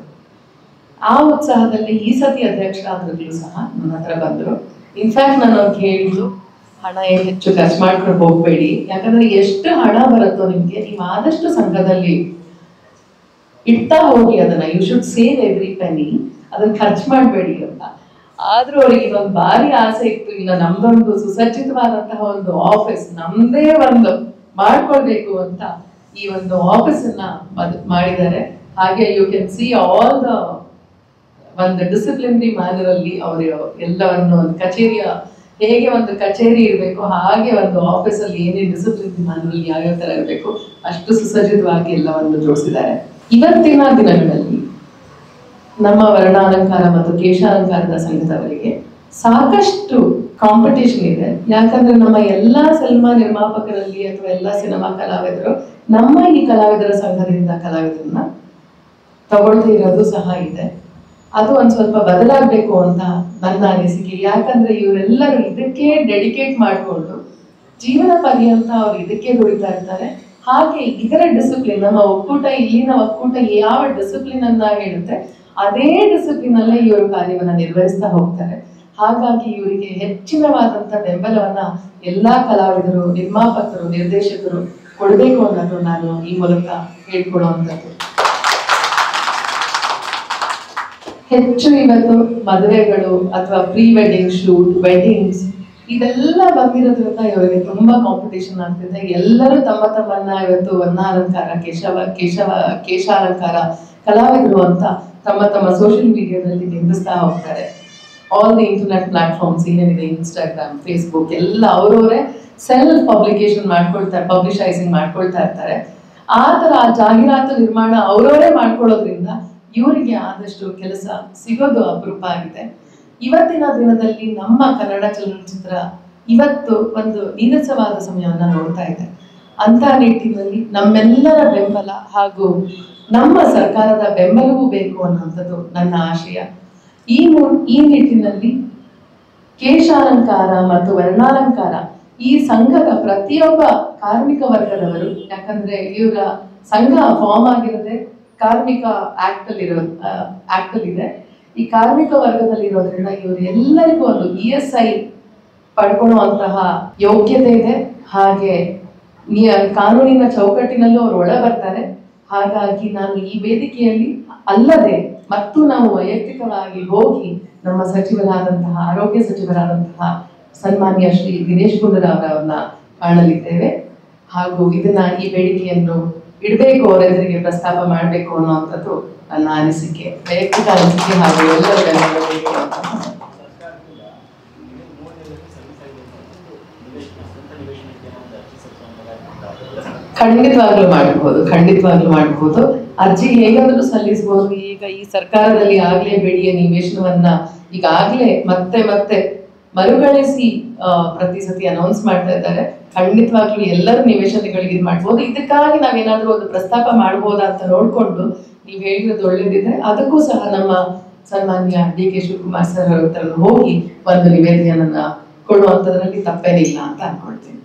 Speaker 5: ಆ ಉತ್ಸಾಹದಲ್ಲಿ ಈ ಸತಿ ಅಧ್ಯಕ್ಷರಾದ್ರೂ ಸಹ ನನ್ನ ಹತ್ರ ಬಂದರು ಇನ್ಫ್ಯಾಕ್ಟ್ ನಾನು ಅವ್ರಿಗೆ ಹೇಳಿದ್ದು ಹಣ ಏನ್ ಹೆಚ್ಚು ಖರ್ಚು ಮಾಡ್ಕೊಂಡು ಹೋಗ್ಬೇಡಿ ಯಾಕಂದ್ರೆ ಎಷ್ಟು ಹಣ ಬರುತ್ತೋ ನಿಮ್ಗೆ ನೀವು ಆದಷ್ಟು ಸಂಘದಲ್ಲಿ ಇಡ್ತಾ ಹೋಗಿ ಅದನ್ನ you should save every penny ಅದನ್ನ ಖರ್ಚು ಮಾಡಬೇಡಿ ಅಂತ ಆದ್ರೂ ಅವರಿಗೆ ಇದೊಂದು ಭಾರಿ ಆಸೆ ಇತ್ತು ಇಲ್ಲ ನಮ್ದೊಂದು ಸುಸಜ್ಜಿತವಾದಂತಹ ಒಂದು ಆಫೀಸ್ ನಮ್ದೇ ಒಂದು ಮಾಡ್ಕೊಳ್ಬೇಕು ಅಂತ ಈ ಒಂದು ಆಫೀಸ್ ಅನ್ನ ಮದ್- ಮಾಡಿದ್ದಾರೆ ಹಾಗೆ you can see all the ಒಂದು ಡಿಸಿಪ್ಲಿನರಿ ಮ್ಯಾನರ್ ಅಲ್ಲಿ ಅವರು ಎಲ್ಲವನ್ನು ಒಂದು ಕಚೇರಿಯ ಹೇಗೆ ಒಂದು ಕಚೇರಿ ಇರಬೇಕು ಹಾಗೆ ಒಂದು ಆಫೀಸ್ ಅಲ್ಲಿ ಏನೇನು ಡಿಸಿಪ್ಲಿನರಿ ಮ್ಯಾನರ್ ಅಲ್ಲಿ ಯಾವ್ಯಾವ ತರ ಇರಬೇಕು ಅಷ್ಟು ಸುಸಜ್ಜಿತವಾಗಿ ಎಲ್ಲವನ್ನು ಜೋಡಿಸಿದ್ದಾರೆ ಇವತ್ತಿನ ದಿನಗಳಲ್ಲಿ ನಮ್ಮ ವರ್ಣಾಲಂಕಾರ ಮತ್ತು ಕೇಶಾಲಂಕಾರದ ಸಂಘದವರಿಗೆ ಸಾಕಷ್ಟು ಕಾಂಪಿಟೇಷನ್ ಇದೆ ಯಾಕಂದ್ರೆ ನಮ್ಮ ಎಲ್ಲಾ ಸಿನಿಮಾ ನಿರ್ಮಾಪಕರಲ್ಲಿ ಅಥವಾ ಎಲ್ಲಾ ಸಿನಿಮಾ ಕಲಾವಿದರು ನಮ್ಮ ಈ ಕಲಾವಿದರ ಸಂಘದಿಂದ ಕಲಾವಿದರನ್ನ ತಗೊಳ್ತಾ ಇರೋದು ಸಹ ಇದೆ ಅದು ಒಂದ್ ಸ್ವಲ್ಪ ಬದಲಾಗಬೇಕು ಅಂತ ನನ್ನ ಅನಿಸಿಕೆ ಯಾಕಂದ್ರೆ ಇವರೆಲ್ಲರೂ ಇದಕ್ಕೆ ಡೆಡಿಕೇಟ್ ಮಾಡಿಕೊಂಡು ಜೀವನ ಪರ್ಯಂತ ಅವ್ರು ಇದಕ್ಕೆ ದುಡಿತಾ ಇರ್ತಾರೆ ಹಾಗೆ ಇದರ ಡಿಸಿಪ್ಲಿನ್ ನಮ್ಮ ಒಕ್ಕೂಟ ಇಲ್ಲಿನ ಒಕ್ಕೂಟ ಯಾವ ಡಿಸಿಪ್ಲಿನ್ ಅನ್ನ ಹೇಳುತ್ತೆ ಅದೇ ಡಿಸಿಪ್ಲಿನ್ ಅಲ್ಲೇ ಇವರು ಕಾರ್ಯವನ್ನ ನಿರ್ವಹಿಸ್ತಾ ಹೋಗ್ತಾರೆ ಹಾಗಾಗಿ ಇವರಿಗೆ ಹೆಚ್ಚಿನವಾದಂತ ಬೆಂಬಲವನ್ನ ಎಲ್ಲಾ ಕಲಾವಿದರು ನಿರ್ಮಾಪಕರು ನಿರ್ದೇಶಕರು ಕೊಡಬೇಕು ಅನ್ನೋದು ನಾನು ಈ ಮೂಲಕ ಹೇಳ್ಕೊಡುವಂಥದ್ದು ಹೆಚ್ಚು ಇವತ್ತು ಮದುವೆಗಳು ಅಥವಾ ಪ್ರೀ ವೆಡ್ಡಿಂಗ್ ಶೂಟ್ ವೆಡ್ಡಿಂಗ್ಸ್ ಇದೆಲ್ಲ ಬಂದಿರೋದ್ರಿಂದ ಇವರಿಗೆ ತುಂಬಾ ಕಾಂಪಿಟೇಷನ್ ಆಗ್ತಿದೆ ಎಲ್ಲರೂ ತಮ್ಮ ತಮ್ಮನ್ನ ಇವತ್ತು ವರ್ಣಾಲಂಕಾರ ಕೇಶವ ಕೇಶವ ಕೇಶಾಲಂಕಾರ ಕಲಾವಿದರು ಅಂತ ತಮ್ಮ ತಮ್ಮ ಸೋಷಿಯಲ್ ಮೀಡಿಯಾದಲ್ಲಿ ನಿಂದಿಸ್ತಾ ಹೋಗ್ತಾರೆ ಆಲ್ ದಿ ಇಂಟರ್ನೆಟ್ ಪ್ಲಾಟ್ಫಾರ್ಮ್ಸ್ ಏನೇನಿದೆ ಇನ್ಸ್ಟಾಗ್ರಾಮ್ ಫೇಸ್ಬುಕ್ ಎಲ್ಲ ಅವರವರೇ ಸೆಲ್ಫ್ ಪಬ್ಲಿಕೇಶನ್ ಮಾಡ್ಕೊಳ್ತಾರೆ ಪಬ್ಲಿಷೈಸಿಂಗ್ ಮಾಡ್ಕೊಳ್ತಾ ಇರ್ತಾರೆ ಆ ತರ ಆ ಜಾಹೀರಾತು ನಿರ್ಮಾಣ ಅವರವರೇ ಮಾಡ್ಕೊಳ್ಳೋದ್ರಿಂದ ಇವರಿಗೆ ಆದಷ್ಟು ಕೆಲಸ ಸಿಗೋದು ಅಪರೂಪ ಆಗಿದೆ ಇವತ್ತಿನ ದಿನದಲ್ಲಿ ನಮ್ಮ ಕನ್ನಡ ಚಲನಚಿತ್ರ ಇವತ್ತು ಒಂದು ನೀರಸವಾದ ಸಮಯವನ್ನ ನೋಡ್ತಾ ಇದೆ ಅಂತ ನಿಟ್ಟಿನಲ್ಲಿ ನಮ್ಮೆಲ್ಲರ ಬೆಂಬಲ ಹಾಗೂ ನಮ್ಮ ಸರ್ಕಾರದ ಬೆಂಬಲವೂ ಬೇಕು ಅನ್ನುವಂಥದ್ದು ನನ್ನ ಆಶಯ ಈ ಮೂ- ಈ ನಿಟ್ಟಿನಲ್ಲಿ ಕೇಶಾಲಂಕಾರ ಮತ್ತು ವರ್ಣಾಲಂಕಾರ ಈ ಸಂಘದ ಪ್ರತಿಯೊಬ್ಬ ಕಾರ್ಮಿಕ ವರ್ಗದವರು ಯಾಕಂದ್ರೆ ಇವರ ಸಂಘ ಫಾರ್ಮ್ ಆಗಿರೋದೇ ಕಾರ್ಮಿಕ ಆಕ್ಟ್ ಅಲ್ಲಿ ಇರೋ ಆಕ್ಟ್ ಅಲ್ಲಿ ಇದೆ ಈ ಕಾರ್ಮಿಕ ವರ್ಗದಲ್ಲಿ ಇರೋದ್ರಿಂದ ಇವರು ಎಲ್ಲರಿಗೂ ಒಂದು ಇ ಎಸ್ ಐ ಪಡ್ಕೊಳ್ಳುವಂತಹ ಯೋಗ್ಯತೆ ಇದೆ ಹಾಗೆ ನಿಯ- ಕಾನೂನಿನ ಚೌಕಟ್ಟಿನಲ್ಲೂ ಅವರು ಒಳ ಬರ್ತಾರೆ ಹಾಗಾಗಿ ನಾನು ಈ ವೇದಿಕೆಯಲ್ಲಿ ಅಲ್ಲದೆ ಮತ್ತು ನಾವು ವೈಯಕ್ತಿಕವಾಗಿ ಹೋಗಿ ನಮ್ಮ ಸಚಿವರಾದಂತಹ ಆರೋಗ್ಯ ಸಚಿವರಾದಂತಹ ಸನ್ಮಾನ್ಯ ಶ್ರೀ ದಿನೇಶ್ ಗುಂಡೂರಾವ್ ಅವರನ್ನ ಕಾಣಲಿದ್ದೇವೆ ಹಾಗೂ ಇದನ್ನ ಈ ಬೇಡಿಕೆಯನ್ನು ಇಡಬೇಕು ಅವರೆದುರಿಗೆ ಪ್ರಸ್ತಾಪ ಮಾಡಬೇಕು ಅನ್ನುವಂಥದ್ದು ನನ್ನ ಅನಿಸಿಕೆ ವೈಯಕ್ತಿಕ ಅನಿಸಿಕೆ ಹಾಗೂ ಎಲ್ಲರ ಬೆಂಬಲ ಬೇಕು ಅಂತ ಖಂಡಿತವಾಗ್ಲೂ ಮಾಡಬಹುದು ಖಂಡಿತವಾಗ್ಲೂ ಮಾಡಬಹುದು ಅರ್ಜಿ ಹೇಗಾದ್ರೂ ಸಲ್ಲಿಸಬಹುದು ಈಗ ಈ ಸರ್ಕಾರದಲ್ಲಿ ಆಗ್ಲೇ ಬೆಳೆಯ ನಿವೇಶನವನ್ನ ಈಗಾಗ್ಲೇ ಮತ್ತೆ ಮತ್ತೆ ಮರುಕಳಿಸಿ ಆ, ಪ್ರತಿ ಸತಿ ಅನೌನ್ಸ್ ಮಾಡ್ತಾ ಇದ್ದಾರೆ ಖಂಡಿತವಾಗ್ಲೂ ಎಲ್ಲರೂ ನಿವೇಶನಗಳಿಗೆ ಇದು ಮಾಡ್ಬೋದು ಇದಕ್ಕಾಗಿ ನಾವೇನಾದ್ರೂ ಒಂದು ಪ್ರಸ್ತಾಪ ಮಾಡ್ಬೋದಾ ಅಂತ ನೋಡ್ಕೊಂಡು ನೀವು ಹೇಳಿರೋದು ಒಳ್ಳೇದಿದೆ ಅದಕ್ಕೂ ಸಹ ನಮ್ಮ ಸನ್ಮಾನ್ಯ ಡಿ ಕೆ ಶಿವಕುಮಾರ್ ಸರ್ ಅವ್ರ ಹತ್ರ ಹೋಗಿ ಒಂದು ನಿವೇದನೆಯನ್ನ ಕೊಡುವಂತದ್ರಲ್ಲಿ ತಪ್ಪೇನಿಲ್ಲ ಅಂತ ಅನ್ಕೊಳ್ತೀನಿ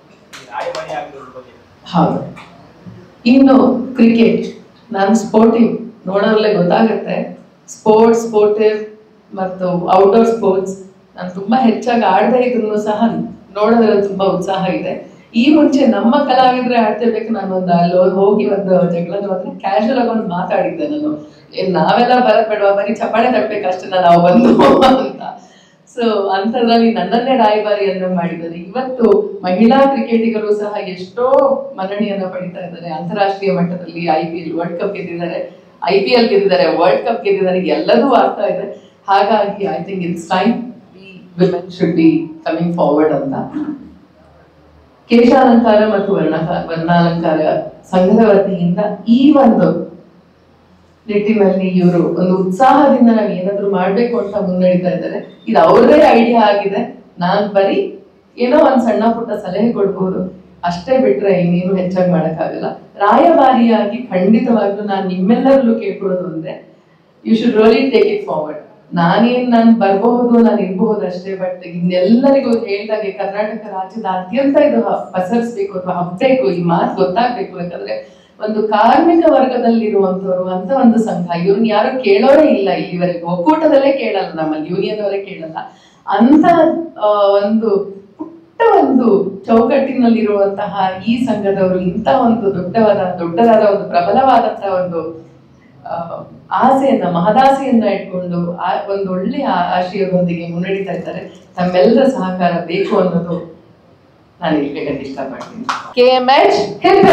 Speaker 5: ಹೌದು ಇನ್ನು ಕ್ರಿಕೆಟ್ ನಾನು ಸ್ಪೋರ್ಟಿವ್ ನೋಡೋದ್ರಲ್ಲೇ ಗೊತ್ತಾಗುತ್ತೆ ಸ್ಪೋರ್ಟ್ಸ್ ಸ್ಪೋರ್ಟಿವ್ ಮತ್ತು ಔಟ್ಡೋರ್ ಸ್ಪೋರ್ಟ್ಸ್ ನಾನು ತುಂಬಾ ಹೆಚ್ಚಾಗಿ ಆಡದೇ ಇದ್ರು ಸಹ ನೋಡೋದ್ರಲ್ಲಿ ತುಂಬಾ ಉತ್ಸಾಹ ಇದೆ ಈ ಮುಂಚೆ ನಮ್ಮ ಕಲಾವಿದ್ರೆ ಆಡ್ತಿರ್ಬೇಕು ನಾನು ಒಂದು ಅಲ್ಲಿ ಹೋಗಿ ಒಂದು ಜಗಳದ ಹೋದ್ರೆ ಕ್ಯಾಶುವಲ್ ಆಗಿ ಒಂದು ಮಾತಾಡಿದ್ದೆ ನಾನು ಏನ್ ನಾವೆಲ್ಲ ಬರದ್ ಬೇಡವಾ ಬರೀ ಚಪ್ಪಾಳೆ ತಟ್ಟಬೇಕಷ್ಟೇ ನಾವು ಬಂದು ಅಂತ ಸೊ ಅಂಥದ್ರಲ್ಲಿ ನನ್ನನ್ನೇ ರಾಯಭಾರಿಯನ್ನು ಮಾಡಿದ್ದಾರೆ ಇವತ್ತು ಮಹಿಳಾ ಕ್ರಿಕೆಟಿಗರು ಸಹ ಎಷ್ಟೋ ಮನ್ನಣೆಯನ್ನ ಪಡಿತಾ ಇದ್ದಾರೆ ಅಂತಾರಾಷ್ಟ್ರೀಯ ಮಟ್ಟದಲ್ಲಿ I P L world cup ಗೆದ್ದಿದ್ದಾರೆ ಐ ಪಿ ಎಲ್ ಗೆದ್ದಿದ್ದಾರೆ ವರ್ಲ್ಡ್ ಕಪ್ ಗೆದ್ದಿದ್ದಾರೆ ಎಲ್ಲದೂ ಆಗ್ತಾ ಇದೆ ಹಾಗಾಗಿ I think it's time we women should be coming forward ಅಂತ ಕೇಶಾಲಂಕಾರ ಮತ್ತು ವರ್ಣ ವರ್ಣಾಲಂಕಾರ ಸಂಘದ ವತಿಯಿಂದ ಈ ಒಂದು ನಿಟ್ಟಿನಲ್ಲಿ ಇವರು ಒಂದು ಉತ್ಸಾಹದಿಂದ ನಾವು ಏನಾದ್ರು ಮಾಡ್ಬೇಕು ಅಂತ ಮುನ್ನಡೀತಾ ಇದ್ದಾರೆ ಇದು ಅವ್ರದೇ ಐಡಿಯಾ ಆಗಿದೆ ನಾನ್ ಬರೀ ಏನೋ ಒಂದ್ ಸಣ್ಣ ಪುಟ್ಟ ಸಲಹೆ ಕೊಡ್ಬೋದು ಅಷ್ಟೇ ಬಿಟ್ರೆ ಇನ್ನೇನು ಹೆಚ್ಚಾಗಿ ಮಾಡಕ್ಕಾಗಲ್ಲ ರಾಯಭಾರಿಯಾಗಿ ಖಂಡಿತವಾಗ್ಲೂ ನಾನು ನಿಮ್ಮೆಲ್ಲರಲ್ಲೂ ಕೇಳ್ಕೊಳ್ಳೋದು ಅಂದ್ರೆ you should really take it forward ನಾನೇನ್ ನಾನು ಬರಬಹುದು ನಾನು ಇರಬಹುದು ಅಷ್ಟೇ ಬಟ್ ಇನ್ನೆಲ್ಲರಿಗೂ ಹೇಳ್ದಾಗೆ ಕರ್ನಾಟಕ ರಾಜ್ಯದಾದ್ಯಂತ ಇದು ಹ- ಪಸರಿಸ್ಬೇಕು ಅಥವಾ ಹಬ್ಬೇಕು ಈ ಮಾತು ಗೊತ್ತಾಗ್ಬೇಕು ಯಾಕಂದ್ರೆ ಒಂದು ಕಾರ್ಮಿಕ ವರ್ಗದಲ್ಲಿರುವಂತವ್ರು ಅಂತ ಒಂದು ಸಂಘ ಇವ್ರನ್ನ ಯಾರು ಕೇಳೋರೇ ಇಲ್ಲ ಇಲ್ಲಿವರೆಗೂ ಒಕ್ಕೂಟದಲ್ಲೇ ಕೇಳಲ್ಲ ನಮ್ಮಲ್ಲಿ ಯೂನಿಯನ್ ಅವರೇ ಕೇಳಲ್ಲ ಅಂತ ಆ, ಒಂದು ಪುಟ್ಟ ಒಂದು ಚೌಕಟ್ಟಿನಲ್ಲಿರುವಂತಹ ಈ ಸಂಘದವರು ಇಂಥ ಒಂದು ದೊಡ್ಡವಾದ ದೊಡ್ಡದಾದ ಒಂದು ಪ್ರಬಲವಾದಂತಹ ಒಂದು ಆ, ಆಸೆಯನ್ನ ಮಹದಾಸೆಯನ್ನ ಇಟ್ಕೊಂಡು ಆ ಒಂದು ಒಳ್ಳೆಯ ಆಶಯದೊಂದಿಗೆ ಮುನ್ನಡೀತಾ ಇದ್ದಾರೆ ತಮ್ಮೆಲ್ಲರ ಸಹಕಾರ ಬೇಕು ಅನ್ನೋದು ನಾನು ಇಲ್ಲಿ ಹೇಳಕ್ ಇಷ್ಟಪಡ್ತೀನಿ K M H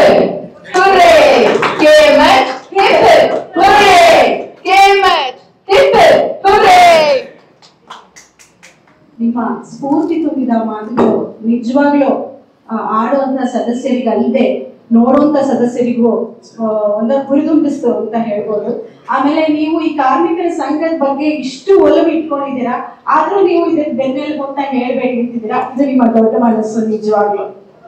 Speaker 5: K M H K M H
Speaker 1: ನಿಮ್ಮ ಸ್ಫೂರ್ತಿ ತುಂಬಿದ ಮಾತುಗಳು ನಿಜವಾಗ್ಲೂ ಆ, ಆಡುವಂತ ಸದಸ್ಯರಿಗಲ್ಲದೆ ನೋಡುವಂತ ಸದಸ್ಯರಿಗೂ ಆ, ಒಂದ ಹುರಿದುಂಬಿಸ್ತು ಅಂತ ಹೇಳ್ಬೋದು ಆಮೇಲೆ ನೀವು ಈ ಕಾರ್ಮಿಕರ ಸಂಘದ ಬಗ್ಗೆ ಇಷ್ಟು ಒಲವು ಇಟ್ಕೊಂಡಿದ್ದೀರಾ ಆದ್ರೂ ನೀವು ಇದಕ್ಕೆ ಬೆನ್ನೆಲುಬು ಅಂತ ಹೇಳ್ಬೇಡಿ ಅಂತಿದ್ದೀರಾ ಇದು ನಿಮ್ಮ ದೊಡ್ಡ ಮನಸ್ಸು ನಿಜವಾಗ್ಲು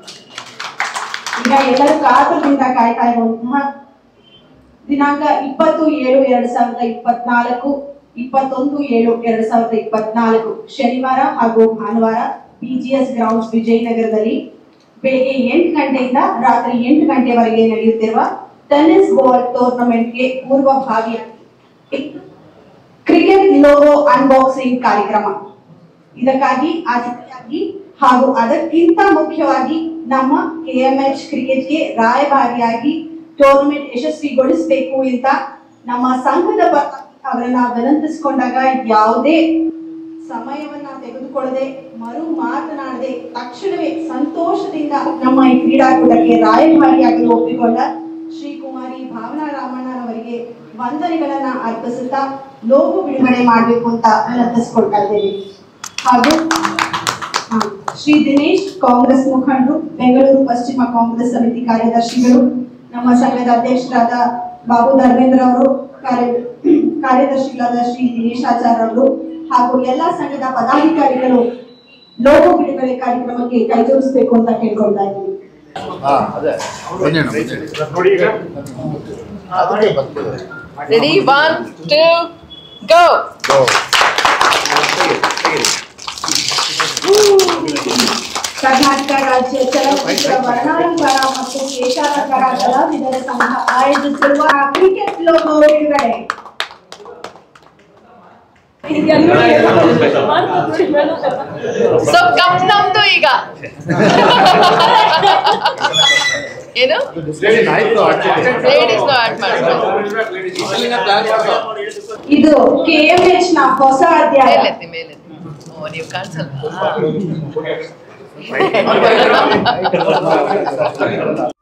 Speaker 1: ಈಗ ಎಲ್ಲರೂ ಕಾತರದಿಂದ ಕಾಯ್ತಾ ಇರುವಂತಹ ದಿನಾಂಕ ಇಪ್ಪತ್ತು ಏಳು ಎರಡ್ ಸಾವಿರದ ಇಪ್ಪತ್ನಾಲ್ಕು ಇಪ್ಪತ್ತೊಂದು ಏಳು ಎರಡ್ ಸಾವಿರದ ಇಪ್ಪತ್ನಾಲ್ಕು ಶನಿವಾರ ಹಾಗೂ ಭಾನುವಾರ ಪಿಜಿಎಸ್ ಗ್ರೌಂಡ್ಸ್ ವಿಜಯನಗರದಲ್ಲಿ ಬೆಳಿಗ್ಗೆ ಎಂಟು ಗಂಟೆಯಿಂದ ರಾತ್ರಿ ಎಂಟು ಗಂಟೆವರೆಗೆ ನಡೆಯುತ್ತಿರುವ ಟೆನ್ನಿಸ್ ಬಾಲ್ ಟೂರ್ನಮೆಂಟ್ಗೆ ಪೂರ್ವಭಾವಿಯಾಗಿ ಕ್ರಿಕೆಟ್ ಲೋಗೋ ಅನ್ಬಾಕ್ಸಿಂಗ್ ಕಾರ್ಯಕ್ರಮ ಇದಕ್ಕಾಗಿ ಅತಿಥಿಯಾಗಿ ಹಾಗೂ ಅದಕ್ಕಿಂತ ಮುಖ್ಯವಾಗಿ ನಮ್ಮ ಕೆಎಂಎಚ್ ಕ್ರಿಕೆಟ್ಗೆ ರಾಯಭಾರಿಯಾಗಿ ಟೂರ್ನಮೆಂಟ್ ಯಶಸ್ವಿಗೊಳಿಸಬೇಕು ಅಂತ ನಮ್ಮ ಸಂಘದ ಪರವಾಗಿ ಅವರನ್ನ ವಿನಂತಿಸಿಕೊಂಡಾಗ ಯಾವುದೇ ಸಮಯವನ್ನ ತೆಗೆದುಕೊಳ್ಳದೆ ಮರು ಮಾತನಾಡದೆ ತಕ್ಷಣವೇ ಸಂತೋಷದಿಂದ ನಮ್ಮ ಈ ಕ್ರೀಡಾಕೂಟಕ್ಕೆ ರಾಯಭಾರಿಯಾಗಲು ಒಪ್ಪಿಕೊಂಡ ಶ್ರೀ ಕುಮಾರಿ ಭಾವನಾ ರಾಮಣ್ಣನವರಿಗೆ ವಂದನೆಗಳನ್ನ ಅರ್ಪಿಸುತ್ತಾ ಲೋಗೋ ಬಿಡುಗಡೆ ಮಾಡಬೇಕು ಅಂತ ವಿನಂತಿಸ್ಕೊಳ್ತಾ ಇದ್ದೇವೆ ಹಾಗೂ ಆ, ಶ್ರೀ ದಿನೇಶ್ ಕಾಂಗ್ರೆಸ್ ಮುಖಂಡರು ಬೆಂಗಳೂರು ಪಶ್ಚಿಮ ಕಾಂಗ್ರೆಸ್ ಸಮಿತಿ ಕಾರ್ಯದರ್ಶಿಗಳು ನಮ್ಮ ಸಂಘದ ಅಧ್ಯಕ್ಷರಾದ ಬಾಬು ಧರ್ಮೇಂದ್ರ ಅವರು ಕಾರ್ಯ ಕಾರ್ಯದರ್ಶಿಗಳಾದ ಶ್ರೀ ದಿನೇಶ್ ಆಚಾರ್ ಅವರು ಹಾಗೂ ಎಲ್ಲಾ ಸಂಘದ ಪದಾಧಿಕಾರಿಗಳು ಲೋಗೋ ಬಿಡುಗಡೆ ಕಾರ್ಯಕ್ರಮಕ್ಕೆ ಕೈಜೋಡಿಸಬೇಕು ಅಂತ ಕೇಳ್ಕೊಳ್ತಾ ಇದ್ದೀವಿ
Speaker 4: ಹಾ ಅದೇ ನೋಡಿ ಈಗ ಅದಕ್ಕೆ ಬರ್ತದೆ
Speaker 5: ready one two go
Speaker 1: Karnataka ರಾಜ್ಯ ಚಲನಚಿತ್ರ ವರ್ಣಾಲಂಕಾರ ಮತ್ತು ಕೇಶಾಲಂಕಾರ ಕಲಾವಿದರ ಸಂಘ ಆಯೋಜಿಸಿರುವ ಕ್ರಿಕೆಟ್ ಲೋಗೋ ಬಿಡುಗಡೆ
Speaker 5: ಸೊ ಕಪ್ ನಮ್ದು ಈಗ ಏನು ಲೇಡೀಸ್ ಆಡ್ ಮಾಡ್ತಾರೆ
Speaker 1: ಇದು ಕೆಎಂಎಚ್ ನ ಹೊಸ ಅಧ್ಯಾಯ
Speaker 5: ಮೇಲೆತ್ತಿ ಮೇಲೆತ್ತಿ ಓ ನೀವು ಕಾಣಿಸಲ್ಲ